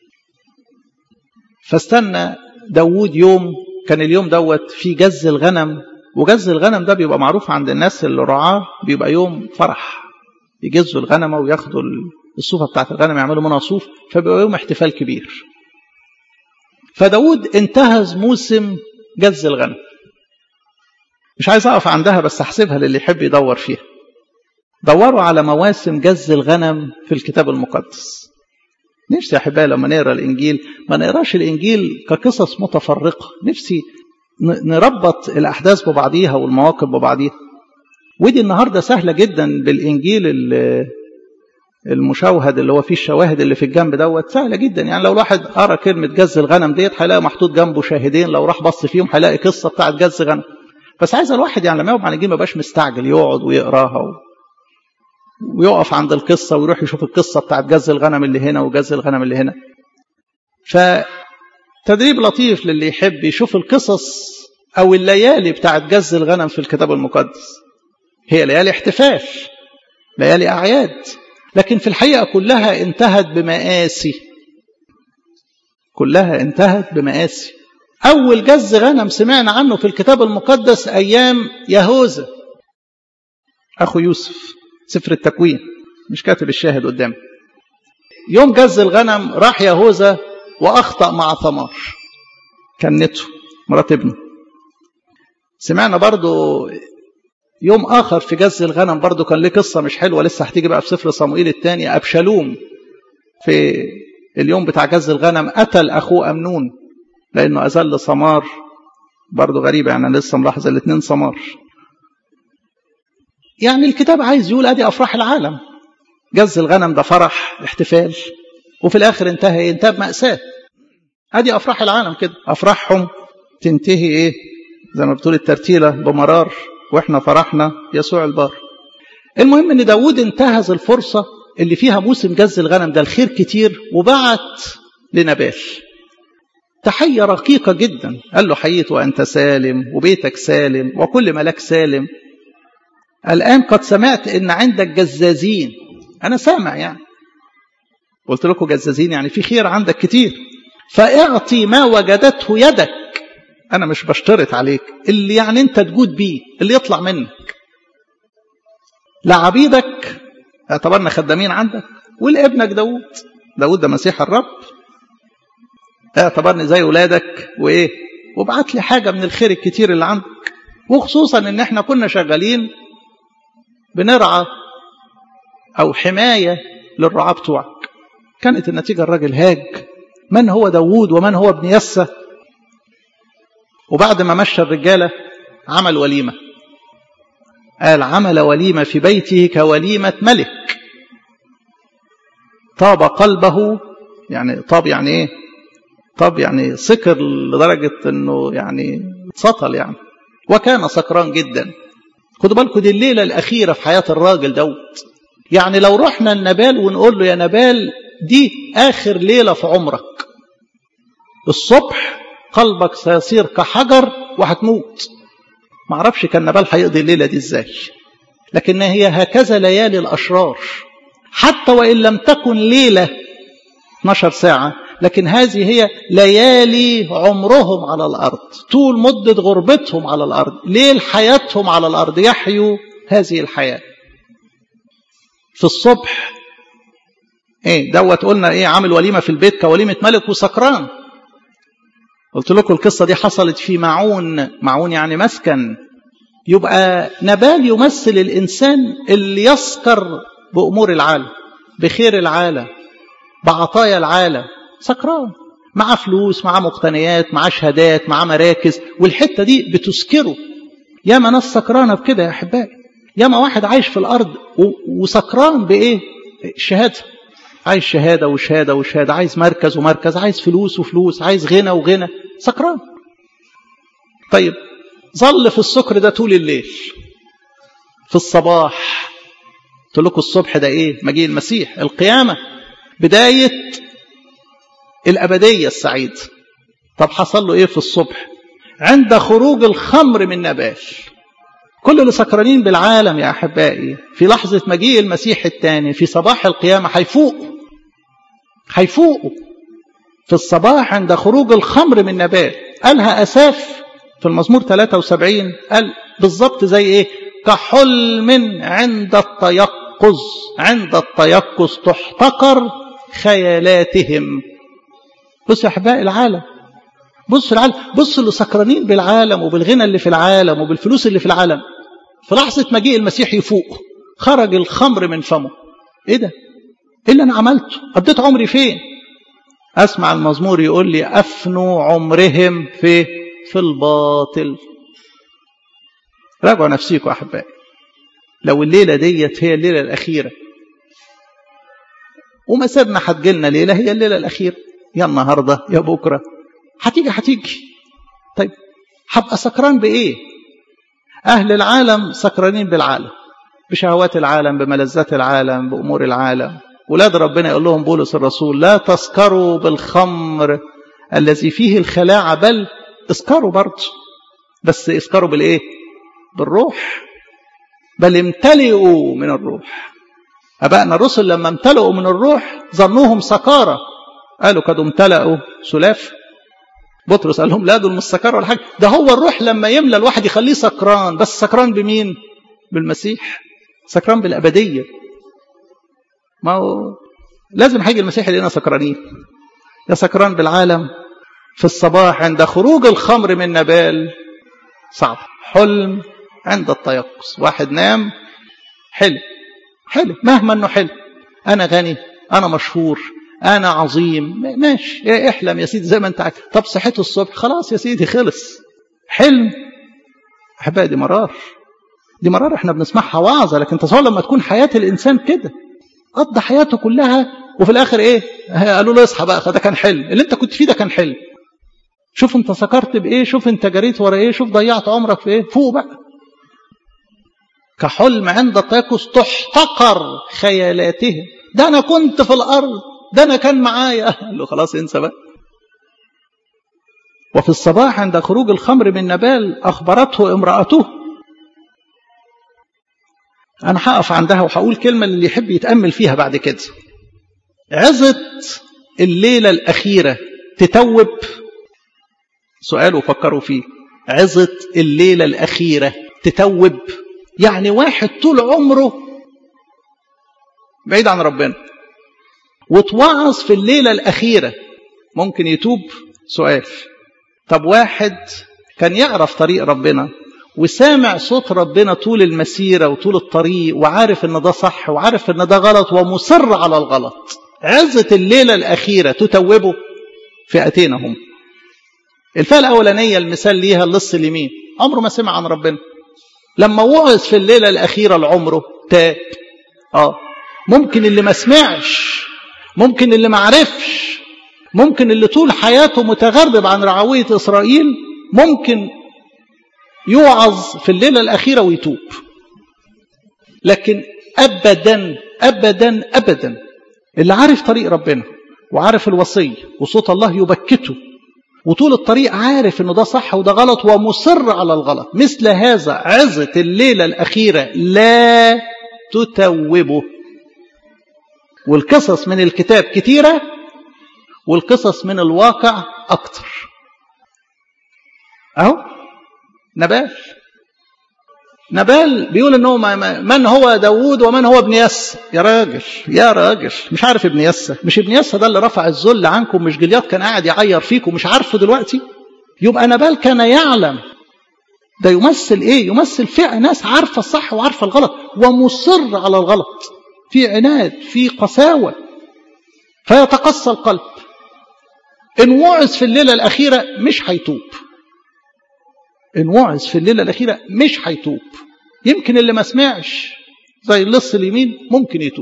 فاستنى داود يوم كان اليوم دوت في جز الغنم وجز الغنم ده بيبقى معروف عند الناس اللي رعاه بيبقى يوم فرح يجزوا الغنمة وياخدوا الصوفة بتاعت الغنم يعملوا منها صوف فبيبقى يوم احتفال كبير فداود انتهز موسم جز الغنم مش عايز اقف عندها بس احسبها للي يحب يدور فيها دوروا على مواسم جز الغنم في الكتاب المقدس نفسي يا احبائي لما نقرا الانجيل ما نقراش الانجيل كقصص متفرقه نفسي نربط الاحداث ببعضيها والمواقف ببعضيها ودي النهارده سهله جدا بالانجيل المشوهد اللي هو فيه الشواهد اللي في الجنب دوت سهله جدا يعني لو الواحد قرا كلمه جز الغنم ديت هيلاقي محطوط جنبه شاهدين لو راح بص فيهم هيلاقي قصه بتاعت جز غنم بس عايز الواحد يعني لما يقعد على الانجيل ما يبقاش مستعجل يقعد ويقراها و... ويقف عند القصة ويروح يشوف القصة بتاعت جز الغنم اللي هنا وجز الغنم اللي هنا فتدريب لطيف للي يحب يشوف القصص أو الليالي بتاعت جز الغنم في الكتاب المقدس هي ليالي احتفال ليالي أعياد لكن في الحقيقة كلها انتهت بمآسي كلها انتهت بمآسي أول جز غنم سمعنا عنه في الكتاب المقدس أيام يهوذا أخو يوسف سفر التكوين مش كاتب الشاهد قدامي يوم جز الغنم راح يهوذا وأخطأ مع ثمار كنته مرات ابنه سمعنا برضو يوم آخر في جز الغنم برضو كان ليه قصة مش حلوة لسه هتيجي بقى في سفر صموئيل الثاني أبشالوم في اليوم بتاع جز الغنم قتل أخوه أمنون لأنه أذل سمار برضو غريبة يعني أنا لسه ملاحظ الاثنين سمار يعني الكتاب عايز يقول أدي أفراح العالم جز الغنم ده فرح احتفال وفي الآخر انتهى انتهى بمأساة أدي أفراح العالم كده أفراحهم تنتهي إيه زي ما بتقول الترتيلة بمرار وإحنا فرحنا يسوع البار المهم إن داود انتهز الفرصة اللي فيها موسم جز الغنم ده الخير كتير وبعت لنبال تحية رقيقة جدا قال له حييت وأنت سالم وبيتك سالم وكل ملاك سالم الآن قد سمعت إن عندك جزازين أنا سامع يعني قلت لكم جزازين يعني في خير عندك كتير فاعطي ما وجدته يدك أنا مش بشترط عليك اللي يعني أنت تجود بيه اللي يطلع منك لعبيدك اعتبرنا خدامين عندك ولابنك داود داود ده مسيح الرب اعتبرني زي ولادك وايه وابعت لي حاجه من الخير الكتير اللي عندك وخصوصا ان احنا كنا شغالين بنرعى او حمايه للرعاه بتوعك كانت النتيجه الراجل هاج من هو داوود ومن هو ابن يسى وبعد ما مشى الرجاله عمل وليمه قال عمل وليمه في بيته كوليمه ملك طاب قلبه يعني طاب يعني ايه طب يعني سكر لدرجة انه يعني سطل يعني وكان سكران جدا خدوا بالكم دي الليلة الأخيرة في حياة الراجل دوت يعني لو رحنا النبال ونقول له يا نبال دي آخر ليلة في عمرك الصبح قلبك سيصير كحجر وهتموت معرفش كان نبال هيقضي الليلة دي ازاي لكن هي هكذا ليالي الأشرار حتى وإن لم تكن ليلة 12 ساعة لكن هذه هي ليالي عمرهم على الأرض طول مدة غربتهم على الأرض ليل حياتهم على الأرض يحيوا هذه الحياة في الصبح ايه دوت قلنا ايه عامل وليمة في البيت كوليمة ملك وسكران قلت لكم القصة دي حصلت في معون معون يعني مسكن يبقى نبال يمثل الإنسان اللي يسكر بأمور العالم بخير العالم بعطايا العالم سكران معاه فلوس معاه مقتنيات معاه شهادات معاه مراكز والحته دي بتسكره ياما ناس سكرانه بكده يا احبائي ياما واحد عايش في الارض وسكران بايه الشهاده عايز شهاده وشهاده وشهاده عايز مركز ومركز عايز فلوس وفلوس عايز غنى وغنى سكران طيب ظل في السكر ده طول الليل في الصباح قلت لكم الصبح ده ايه مجيء المسيح القيامه بدايه الأبدية السعيدة طب حصل له إيه في الصبح عند خروج الخمر من نبال كل اللي سكرانين بالعالم يا أحبائي في لحظة مجيء المسيح الثاني في صباح القيامة هيفوقوا هيفوقوا في الصباح عند خروج الخمر من نبال قالها أساف في المزمور 73 قال بالظبط زي إيه كحلم عند التيقظ عند التيقظ تحتقر خيالاتهم بص يا احبائي العالم بص العالم بص اللي سكرانين بالعالم وبالغنى اللي في العالم وبالفلوس اللي في العالم في لحظه مجيء المسيح يفوق خرج الخمر من فمه ايه ده ايه اللي انا عملته قضيت عمري فين اسمع المزمور يقول لي افنوا عمرهم في في الباطل راجعوا نفسيكم احبائي لو الليله ديت هي الليله الاخيره ومسيرنا هتجيلنا ليله هي الليله الاخيره يا النهارده يا بكره هتيجي هتيجي طيب هبقى سكران بايه اهل العالم سكرانين بالعالم بشهوات العالم بملذات العالم بامور العالم ولاد ربنا يقول لهم بولس الرسول لا تسكروا بالخمر الذي فيه الخلاعه بل اسكروا برضه بس اسكروا بالايه بالروح بل امتلئوا من الروح أبائنا الرسل لما امتلئوا من الروح ظنوهم سكارى قالوا قد امتلأوا سلاف بطرس قال لهم لا دول مش سكارى ولا حاجة ده هو الروح لما يملى الواحد يخليه سكران بس سكران بمين بالمسيح سكران بالأبدية ما هو لازم هيجي المسيح يلاقينا سكرانين يا سكران بالعالم في الصباح عند خروج الخمر من نبال صعب حلم عند التيقظ واحد نام حلم حلم مهما انه حلم انا غني انا مشهور انا عظيم ماشي احلم يا سيدي زي ما انت عايز طب صحيت الصبح خلاص يا سيدي خلص حلم احبائي دي مرار دي مرار احنا بنسمعها وعظه لكن تصور لما تكون حياه الانسان كده قضى حياته كلها وفي الاخر ايه قالوا له اصحى بقى ده كان حلم اللي انت كنت فيه ده كان حلم شوف انت سكرت بايه شوف انت جريت ورا ايه شوف ضيعت عمرك في ايه فوق بقى كحلم عند التيقظ تحتقر خيالاتهم ده انا كنت في الارض ده انا كان معايا قال له خلاص انسى بقى وفي الصباح عند خروج الخمر من نبال اخبرته امراته انا هقف عندها وهقول كلمه اللي يحب يتامل فيها بعد كده عظت الليله الاخيره تتوب سؤال وفكروا فيه عظت الليله الاخيره تتوب يعني واحد طول عمره بعيد عن ربنا وتوعظ في الليلة الأخيرة ممكن يتوب سؤال طب واحد كان يعرف طريق ربنا وسامع صوت ربنا طول المسيرة وطول الطريق وعارف ان ده صح وعارف ان ده غلط ومصر على الغلط عزة الليلة الأخيرة تتوبه فئتين هم الفئة الأولانية المثال ليها اللص اليمين عمره ما سمع عن ربنا لما وعظ في الليلة الأخيرة لعمره تاب اه ممكن اللي ما سمعش ممكن اللي ما عرفش ممكن اللي طول حياته متغرب عن رعوية إسرائيل ممكن يوعظ في الليلة الأخيرة ويتوب لكن أبدا أبدا أبدا اللي عارف طريق ربنا وعارف الوصية وصوت الله يبكته وطول الطريق عارف انه ده صح وده غلط ومصر على الغلط مثل هذا عظة الليلة الأخيرة لا تتوبه والقصص من الكتاب كتيرة والقصص من الواقع أكتر أهو نبال نبال بيقول انه من هو داوود ومن هو ابن يس يا راجل يا راجل مش عارف ابن يس مش ابن يس ده اللي رفع الذل عنكم مش جليات كان قاعد يعير فيكم مش عارفه دلوقتي يبقى نبال كان يعلم ده يمثل ايه يمثل فئه ناس عارفه الصح وعارفه الغلط ومصر على الغلط في عناد في قساوه فيتقسى القلب ان وعظ في الليله الاخيره مش هيتوب ان وعظ في الليله الاخيره مش هيتوب يمكن اللي ما سمعش زي اللص اليمين ممكن يتوب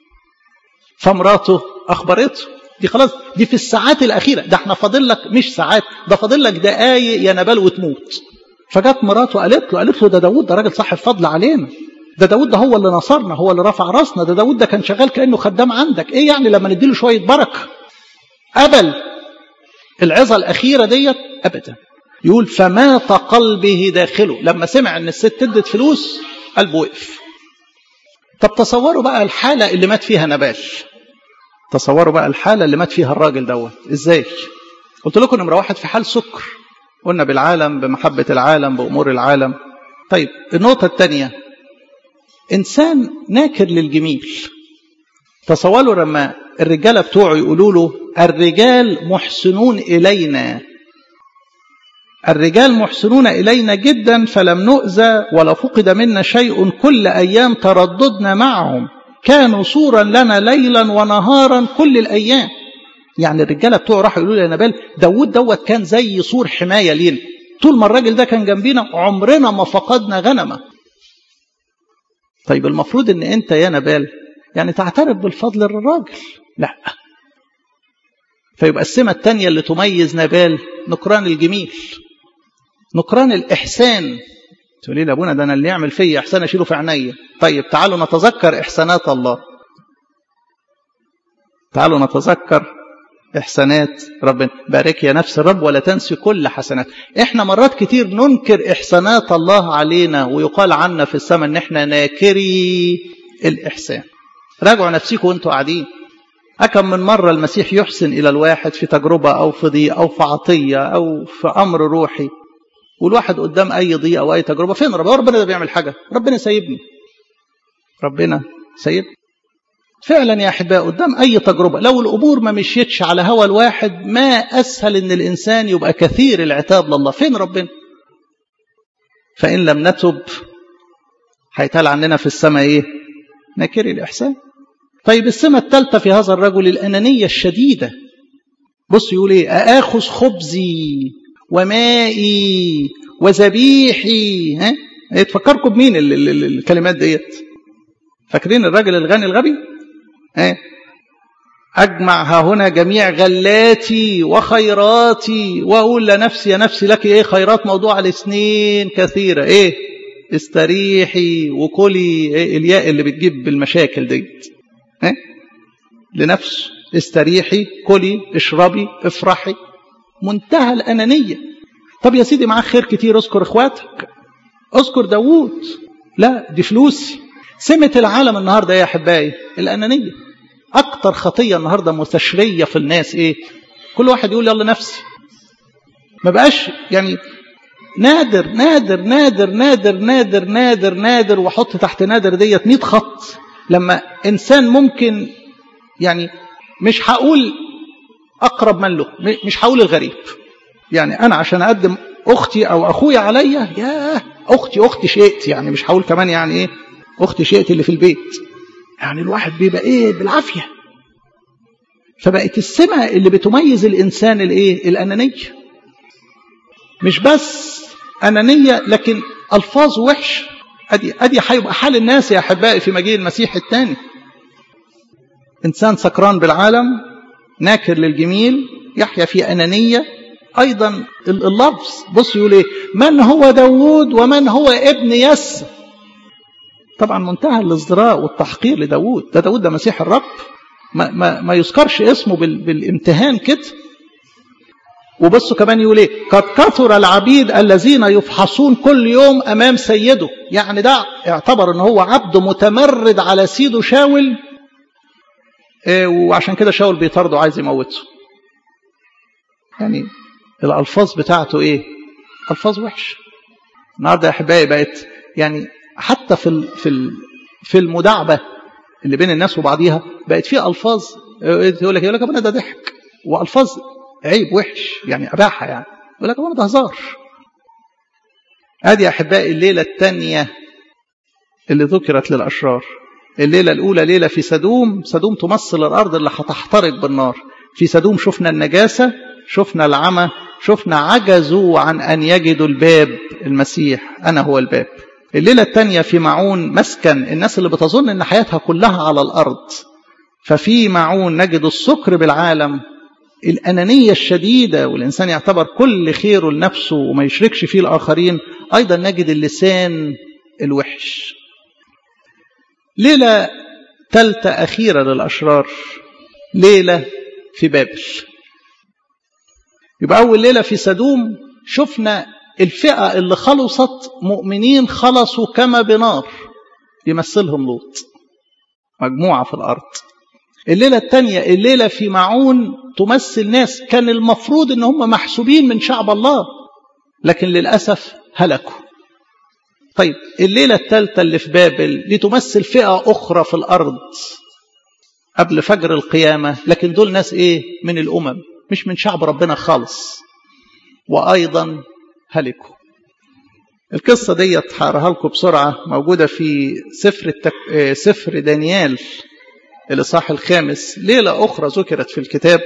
فمراته اخبرته دي خلاص دي في الساعات الاخيره ده احنا فاضل لك مش ساعات ده فاضل لك دقايق يا نبال وتموت فجت مراته قالت له قالت له ده داوود ده راجل صاحب فضل علينا ده داوود ده هو اللي نصرنا هو اللي رفع راسنا ده داوود ده كان شغال كانه خدام عندك ايه يعني لما نديله شويه بركه قبل العظه الاخيره ديت ابدا يقول فمات قلبه داخله لما سمع ان الست ادت فلوس قلبه وقف طب تصوروا بقى الحالة اللي مات فيها نبال تصوروا بقى الحالة اللي مات فيها الراجل دوت ازاي قلت لكم نمرة واحد في حال سكر قلنا بالعالم بمحبة العالم بأمور العالم طيب النقطة الثانية إنسان ناكر للجميل تصوروا لما الرجالة بتوعه يقولوا له الرجال محسنون إلينا الرجال محسنون إلينا جدا فلم نؤذى ولا فقد منا شيء كل أيام ترددنا معهم كانوا صورا لنا ليلا ونهارا كل الأيام يعني الرجالة بتوعه راحوا يقولوا لي نبال داود دوت كان زي سور حماية لينا طول ما الراجل ده كان جنبينا عمرنا ما فقدنا غنمة طيب المفروض ان انت يا نبال يعني تعترف بالفضل للراجل لا فيبقى السمة التانية اللي تميز نبال نكران الجميل نكران الإحسان تقولي لي أبونا ده أنا اللي يعمل فيا إحسان أشيله في عينيا طيب تعالوا نتذكر إحسانات الله تعالوا نتذكر إحسانات ربنا بارك يا نفس الرب ولا تنسي كل حسنات إحنا مرات كتير ننكر إحسانات الله علينا ويقال عنا في السماء إن إحنا ناكري الإحسان راجعوا نفسيكم وانتوا قاعدين أكم من مرة المسيح يحسن إلى الواحد في تجربة أو في ضيق أو في عطية أو في أمر روحي والواحد قدام أي ضيق أو أي تجربة فين ربنا ربنا ده بيعمل حاجة ربنا سايبني ربنا سايبني فعلا يا أحباء قدام أي تجربة لو الأمور ما مشيتش على هوى الواحد ما أسهل إن الإنسان يبقى كثير العتاب لله فين ربنا فإن لم نتب هيتقال عننا في السماء إيه نكري الإحسان طيب السمة الثالثة في هذا الرجل الأنانية الشديدة بص يقول إيه أآخذ خبزي ومائي وذبيحي ها إيه تفكركم بمين ال ال ال الكلمات ديت فاكرين الراجل الغني الغبي ها أجمع ها هنا جميع غلاتي وخيراتي وأقول لنفسي يا نفسي لك إيه خيرات موضوع الاثنين كثيرة إيه استريحي وكلي إيه الياء اللي بتجيب بالمشاكل ديت إيه؟ لنفسه استريحي كلي اشربي افرحي منتهى الأنانية طب يا سيدي معاك خير كتير اذكر اخواتك اذكر داوود لا دي فلوسي سمة العالم النهاردة يا أحبائي الأنانية أكتر خطية النهاردة مستشرية في الناس إيه كل واحد يقول يلا نفسي ما بقاش يعني نادر نادر نادر نادر نادر نادر نادر وحط تحت نادر ديت 100 خط لما إنسان ممكن يعني مش هقول أقرب من له مش هقول الغريب يعني أنا عشان أقدم أختي أو أخويا عليا يا أختي أختي شئت يعني مش هقول كمان يعني إيه أختي شئت اللي في البيت يعني الواحد بيبقى إيه بالعافية فبقت السمة اللي بتميز الإنسان الإيه الأنانية مش بس أنانية لكن ألفاظ وحش أدي أدي هيبقى حال الناس يا أحبائي في مجيء المسيح الثاني إنسان سكران بالعالم ناكر للجميل يحيا في أنانية أيضا اللفظ بص يقول إيه من هو داوود ومن هو ابن يس طبعا منتهى الازدراء والتحقير لداوود ده داوود ده مسيح الرب ما, ما, ما يذكرش اسمه بال بالامتهان كده وبصوا كمان يقول ايه قد كثر العبيد الذين يفحصون كل يوم امام سيده يعني ده اعتبر ان هو عبد متمرد على سيده شاول إيه وعشان كده شاول بيطارده عايز يموته يعني الالفاظ بتاعته ايه الفاظ وحش النهارده يا احبائي بقت يعني حتى في في في المداعبه اللي بين الناس وبعضيها بقت في الفاظ يقول لك يقول لك ابونا ده ضحك والفاظ عيب وحش يعني اباحه يعني يقول لك ابونا ده هزار ادي يا احبائي الليله الثانيه اللي ذكرت للاشرار الليله الاولى ليله في سدوم سدوم تمثل الارض اللي هتحترق بالنار في سدوم شفنا النجاسه شفنا العمى شفنا عجزوا عن ان يجدوا الباب المسيح انا هو الباب الليله الثانيه في معون مسكن الناس اللي بتظن ان حياتها كلها على الارض ففي معون نجد السكر بالعالم الأنانية الشديدة والإنسان يعتبر كل خيره لنفسه وما يشركش فيه الآخرين أيضا نجد اللسان الوحش ليلة ثالثة أخيرة للأشرار ليلة في بابل يبقى أول ليلة في سدوم شفنا الفئة اللي خلصت مؤمنين خلصوا كما بنار يمثلهم لوط مجموعة في الأرض الليلة الثانية الليلة في معون تمثل ناس كان المفروض ان هم محسوبين من شعب الله لكن للأسف هلكوا طيب الليلة الثالثة اللي في بابل لتمثل فئة أخرى في الأرض قبل فجر القيامة لكن دول ناس إيه من الأمم مش من شعب ربنا خالص وأيضا هلكوا القصة دي هقراها لكم بسرعة موجودة في سفر التك... سفر دانيال الإصحاح الخامس ليلة أخرى ذكرت في الكتاب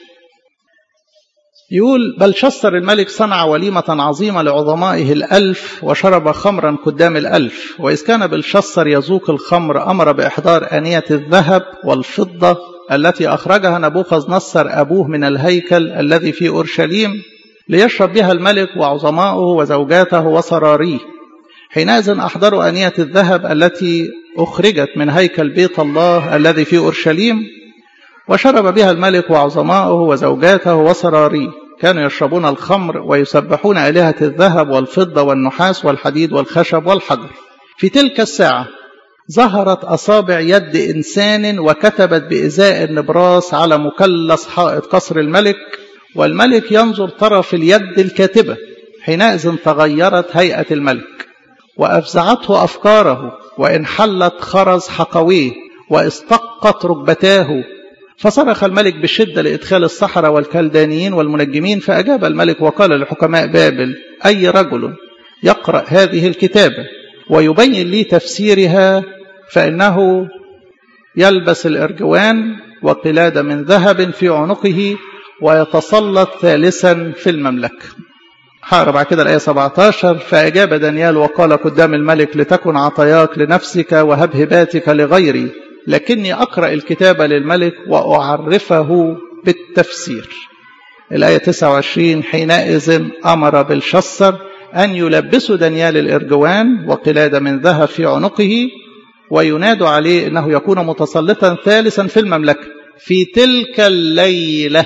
يقول بل شسر الملك صنع وليمة عظيمة لعظمائه الألف وشرب خمرا قدام الألف وإذ كان بلشسر يذوق الخمر أمر بإحضار آنية الذهب والفضة التي أخرجها نبوخذ نصر أبوه من الهيكل الذي في أورشليم ليشرب بها الملك وعظماؤه وزوجاته وسراريه حينئذ أحضروا آنية الذهب التي أخرجت من هيكل بيت الله الذي في أورشليم وشرب بها الملك وعظماؤه وزوجاته وسراريه كانوا يشربون الخمر ويسبحون آلهة الذهب والفضة والنحاس والحديد والخشب والحجر في تلك الساعة ظهرت أصابع يد إنسان وكتبت بإزاء النبراس على مثلث حائط قصر الملك والملك ينظر طرف اليد الكاتبة حينئذ تغيرت هيئة الملك وأفزعته أفكاره وانحلت خرز حقويه واستقت ركبتاه فصرخ الملك بشدة لإدخال السحرة والكلدانيين والمنجمين فأجاب الملك وقال لحكماء بابل أي رجل يقرأ هذه الكتابة ويبين لي تفسيرها فإنه يلبس الإرجوان وقلادة من ذهب في عنقه ويتسلط ثالثا في المملكة هقرا بعد كده الآية 17 فأجاب دانيال وقال قدام الملك لتكن عطاياك لنفسك وهب هباتك لغيري لكني أقرأ الكتاب للملك وأعرفه بالتفسير الآية 29 حينئذ أمر بالشصر أن يلبسوا دانيال الإرجوان وقلادة من ذهب في عنقه ويناد عليه أنه يكون متسلطا ثالثا في المملكة في تلك الليلة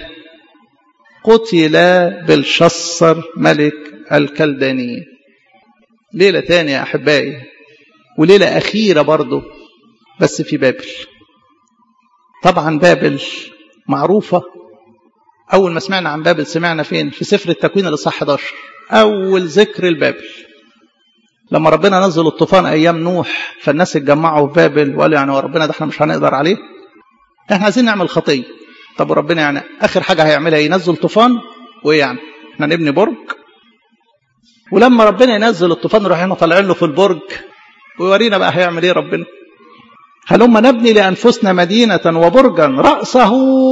قتل بالشصر ملك الكلدانيين ليلة تانية يا أحبائي وليلة أخيرة برضه بس في بابل طبعا بابل معروفة أول ما سمعنا عن بابل سمعنا فين في سفر التكوين الإصحاح 11 أول ذكر البابل لما ربنا نزل الطوفان أيام نوح فالناس اتجمعوا في بابل وقالوا يعني وربنا ده احنا مش هنقدر عليه احنا عايزين نعمل خطية طب وربنا يعني آخر حاجة هيعملها ينزل طوفان وإيه يعني احنا نبني برج ولما ربنا ينزل الطوفان نروح احنا طالعين له في البرج ويورينا بقى هيعمل ايه ربنا هلما نبني لأنفسنا مدينة وبرجا رأسه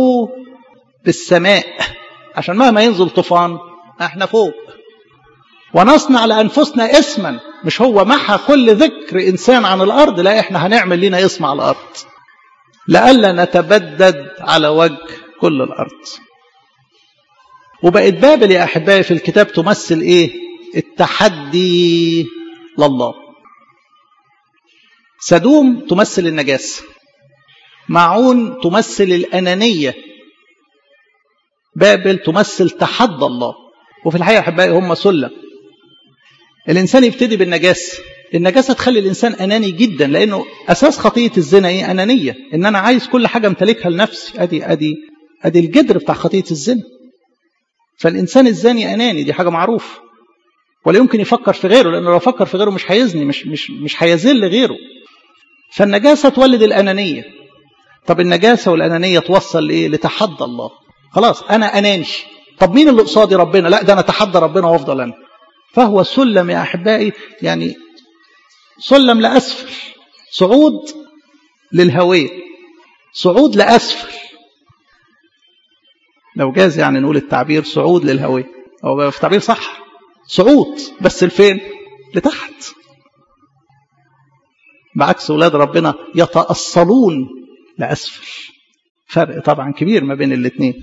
بالسماء عشان مهما ينزل طوفان احنا فوق ونصنع لأنفسنا اسما مش هو محى كل ذكر إنسان عن الأرض لا احنا هنعمل لنا اسم على الأرض لئلا نتبدد على وجه كل الأرض وبقت بابل يا أحبائي في الكتاب تمثل إيه التحدي لله سدوم تمثل النجاسة معون تمثل الأنانية بابل تمثل تحدى الله وفي الحقيقة أحبائي هم سلم الإنسان يبتدي بالنجاسة النجاسة تخلي الإنسان أناني جدا لأنه أساس خطية الزنا إيه أنانية إن أنا عايز كل حاجة امتلكها لنفسي أدي أدي أدي الجدر بتاع خطية الزنا فالإنسان الزاني أناني دي حاجة معروفة ولا يمكن يفكر في غيره لأنه لو فكر في غيره مش هيزني مش مش مش هيذل غيره فالنجاسة تولد الأنانية طب النجاسة والأنانية توصل لإيه لتحدى الله خلاص أنا أناني طب مين اللي قصادي ربنا لا ده أنا أتحدى ربنا وأفضل أنا فهو سلم يا أحبائي يعني سلم لأسفل صعود للهوية صعود لأسفل لو جاز يعني نقول التعبير صعود للهوية هو في تعبير صح صعود بس لفين لتحت بعكس أولاد ربنا يتأصلون لأسفل فرق طبعا كبير ما بين الاثنين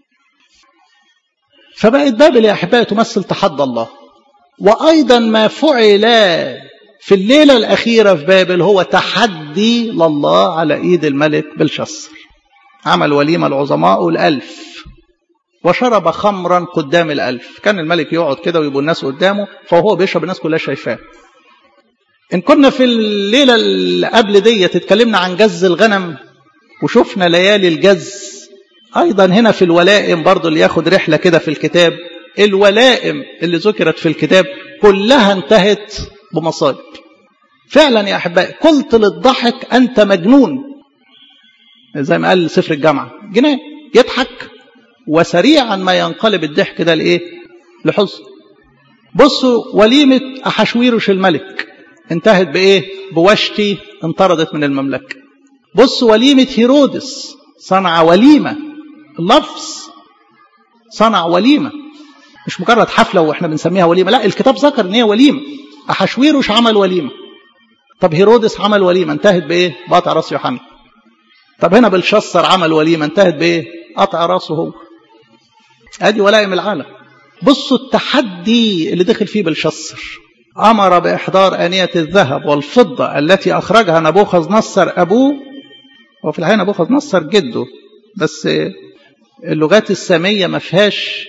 فبقت بابل يا أحبائي تمثل تحدى الله وأيضا ما فعل في الليلة الأخيرة في بابل هو تحدي لله على إيد الملك بلشصر عمل وليمة العظماء الألف وشرب خمرا قدام الألف كان الملك يقعد كده ويبقوا الناس قدامه فهو بيشرب الناس كلها شايفاه إن كنا في الليلة اللي قبل دي تتكلمنا عن جز الغنم وشفنا ليالي الجز أيضا هنا في الولائم برضو اللي ياخد رحلة كده في الكتاب الولائم اللي ذكرت في الكتاب كلها انتهت بمصائب فعلا يا أحبائي قلت للضحك أنت مجنون زي ما قال سفر الجامعة جنان يضحك وسريعا ما ينقلب الضحك ده لإيه لحزن بصوا وليمة أحشويرش الملك انتهت بإيه بوشتي انطردت من المملكة بصوا وليمة هيرودس صنع وليمة اللفظ صنع وليمة مش مجرد حفلة واحنا بنسميها وليمة لا الكتاب ذكر ان هي وليمة أحشويرش عمل وليمة طب هيرودس عمل وليمة انتهت بإيه بقطع راس يوحنا طب هنا بلشصر عمل وليمة انتهت بإيه قطع راسه هو ادي ولائم العالم بصوا التحدي اللي دخل فيه بلشصر أمر بإحضار آنية الذهب والفضة التي أخرجها نبوخذ نصر أبوه وفي الحقيقة نبوخذ نصر جده بس اللغات السامية ما فيهاش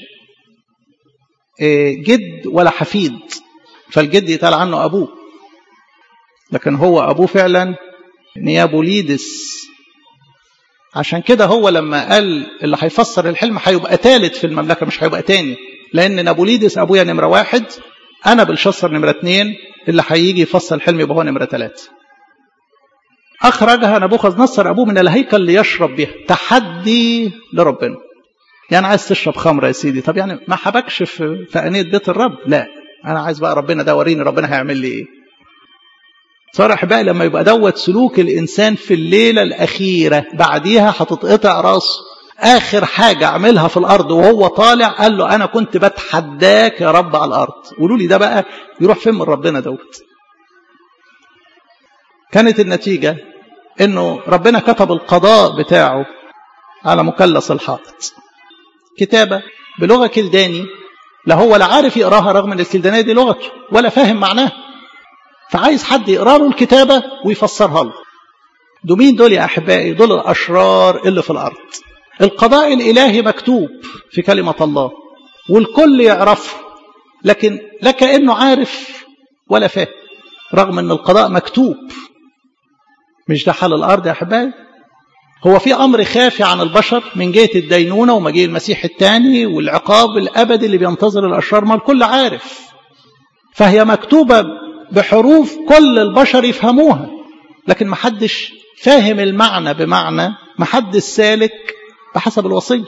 جد ولا حفيد فالجد يتقال عنه أبوه لكن هو أبوه فعلا نيابوليدس عشان كده هو لما قال اللي هيفسر الحلم هيبقى ثالث في المملكة مش هيبقى تاني لأن نابوليدس أبويا نمرة واحد أنا بالشصر نمرة اتنين اللي هيجي يفسر الحلم يبقى هو نمرة ثلاثة أخرجها نبوخذ نصر أبوه من الهيكل ليشرب بها تحدي لربنا يعني عايز تشرب خمرة يا سيدي طب يعني ما حبكش في, في أنية بيت الرب لا أنا عايز بقى ربنا ده وريني ربنا هيعمل لي إيه صار أحبائي لما يبقى دوت سلوك الإنسان في الليلة الأخيرة بعديها هتتقطع راسه آخر حاجة عملها في الأرض وهو طالع قال له أنا كنت بتحداك يا رب على الأرض قولوا لي ده بقى يروح فين من ربنا دوت كانت النتيجة انه ربنا كتب القضاء بتاعه على مثلث الحائط كتابة بلغة كلداني لا هو لا عارف يقراها رغم ان الكلدانية دي لغته ولا فاهم معناها فعايز حد يقرا له الكتابة ويفسرها له دول مين دول يا أحبائي دول الأشرار اللي في الأرض القضاء الإلهي مكتوب في كلمة الله والكل يعرفه لكن لا كأنه عارف ولا فاهم رغم أن القضاء مكتوب مش ده حال الأرض يا أحبائي هو في أمر خافي عن البشر من جهة الدينونة ومجيء المسيح الثاني والعقاب الأبدي اللي بينتظر الأشرار ما الكل عارف فهي مكتوبة بحروف كل البشر يفهموها لكن ما حدش فاهم المعنى بمعنى ما حدش سالك بحسب الوصية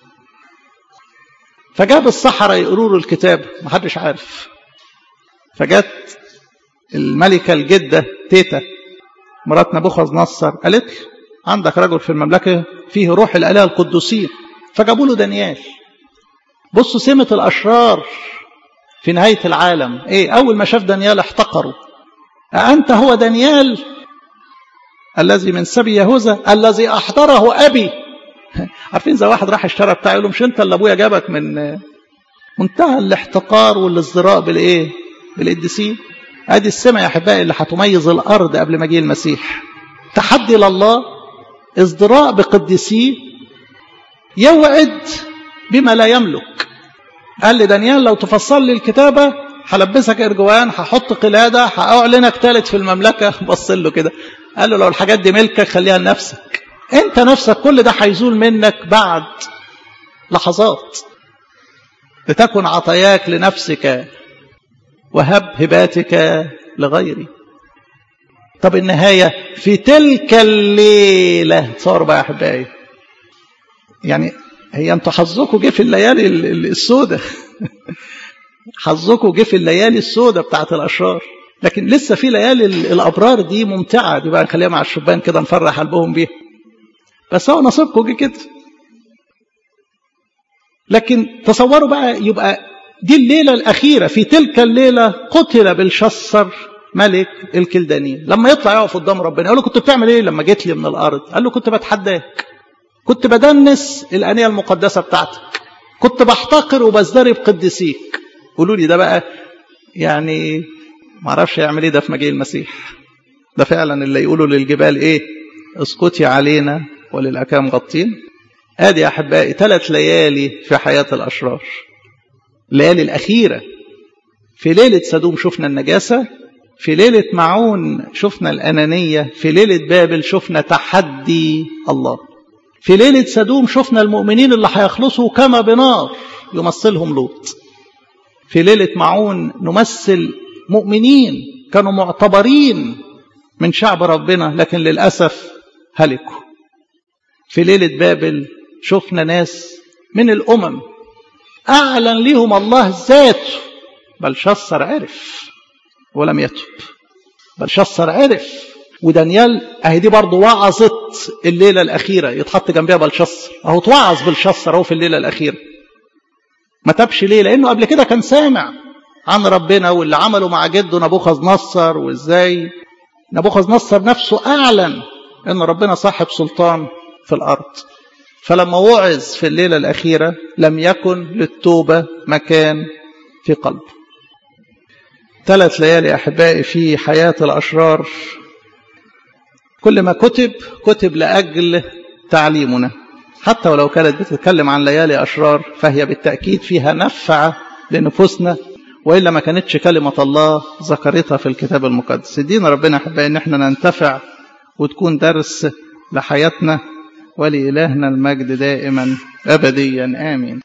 فجاب الصحراء يقولوا له الكتاب ما حدش عارف فجت الملكة الجدة تيتا مرات نبوخذ نصر قالت له عندك رجل في المملكة فيه روح الآلهة القدوسين فجابوا له دانيال بصوا سمة الأشرار في نهاية العالم ايه أول ما شاف دانيال احتقروا أأنت هو دانيال الذي من سبي يهوذا الذي أحضره أبي عارفين زي واحد راح اشترى بتاع يقول له مش انت اللي ابويا جابك من منتهى الاحتقار والازدراء بالايه بالقديسين ادي السمة يا احبائي اللي هتميز الارض قبل ما يجي المسيح تحدي لله ازدراء بقديسيه يوعد بما لا يملك قال لي دانيال لو تفصل لي الكتابه هلبسك ارجوان هحط قلاده هاعلنك ثالث في المملكه بص له كده قال له لو الحاجات دي ملكك خليها لنفسك انت نفسك كل ده هيزول منك بعد لحظات لتكن عطاياك لنفسك وهب هباتك لغيري طب النهاية في تلك الليلة تصوروا بقى يا أحبائي يعني هي انتوا حظكم جه في الليالي السوداء حظكم جه في الليالي السوداء بتاعت الأشرار لكن لسه في ليالي الأبرار دي ممتعة دي بقى نخليها مع الشبان كده نفرح قلبهم بيها بس هو نصيبكم جه كده لكن تصوروا بقى يبقى دي الليلة الأخيرة في تلك الليلة قتل بالشصر ملك الكلدانيين لما يطلع يقف قدام ربنا يقول له كنت بتعمل ايه لما جيت لي من الارض قال له كنت بتحداك كنت بدنس الانيه المقدسه بتاعتك كنت بحتقر وبزدري بقدسيك قولوا لي ده بقى يعني ما اعرفش يعمل ايه ده في مجيء المسيح ده فعلا اللي يقولوا للجبال ايه اسكتي علينا وللاكام غطين ادي يا احبائي ثلاث ليالي في حياه الاشرار الليالي الاخيره في ليله سدوم شفنا النجاسه في ليلة معون شفنا الأنانية في ليلة بابل شفنا تحدي الله في ليلة سدوم شفنا المؤمنين اللي هيخلصوا كما بنار يمثلهم لوط في ليلة معون نمثل مؤمنين كانوا معتبرين من شعب ربنا لكن للأسف هلكوا في ليلة بابل شفنا ناس من الأمم أعلن لهم الله ذاته بل شصر عرف ولم يتب بل شصر عرف ودانيال اهي دي برضه وعظت الليله الاخيره يتحط جنبها بلشصر اهو اتوعظ بالشصر اهو في الليله الاخيره ما تبش ليه لانه قبل كده كان سامع عن ربنا واللي عمله مع جده نبوخذ نصر وازاي نبوخذ نصر نفسه اعلن ان ربنا صاحب سلطان في الارض فلما وعظ في الليله الاخيره لم يكن للتوبه مكان في قلبه ثلاث ليالي أحبائي في حياة الأشرار كل ما كتب كتب لأجل تعليمنا حتى ولو كانت بتتكلم عن ليالي أشرار فهي بالتأكيد فيها نفعة لنفوسنا وإلا ما كانتش كلمة الله ذكرتها في الكتاب المقدس دين ربنا أحبائي إن احنا ننتفع وتكون درس لحياتنا ولإلهنا المجد دائما أبديا آمين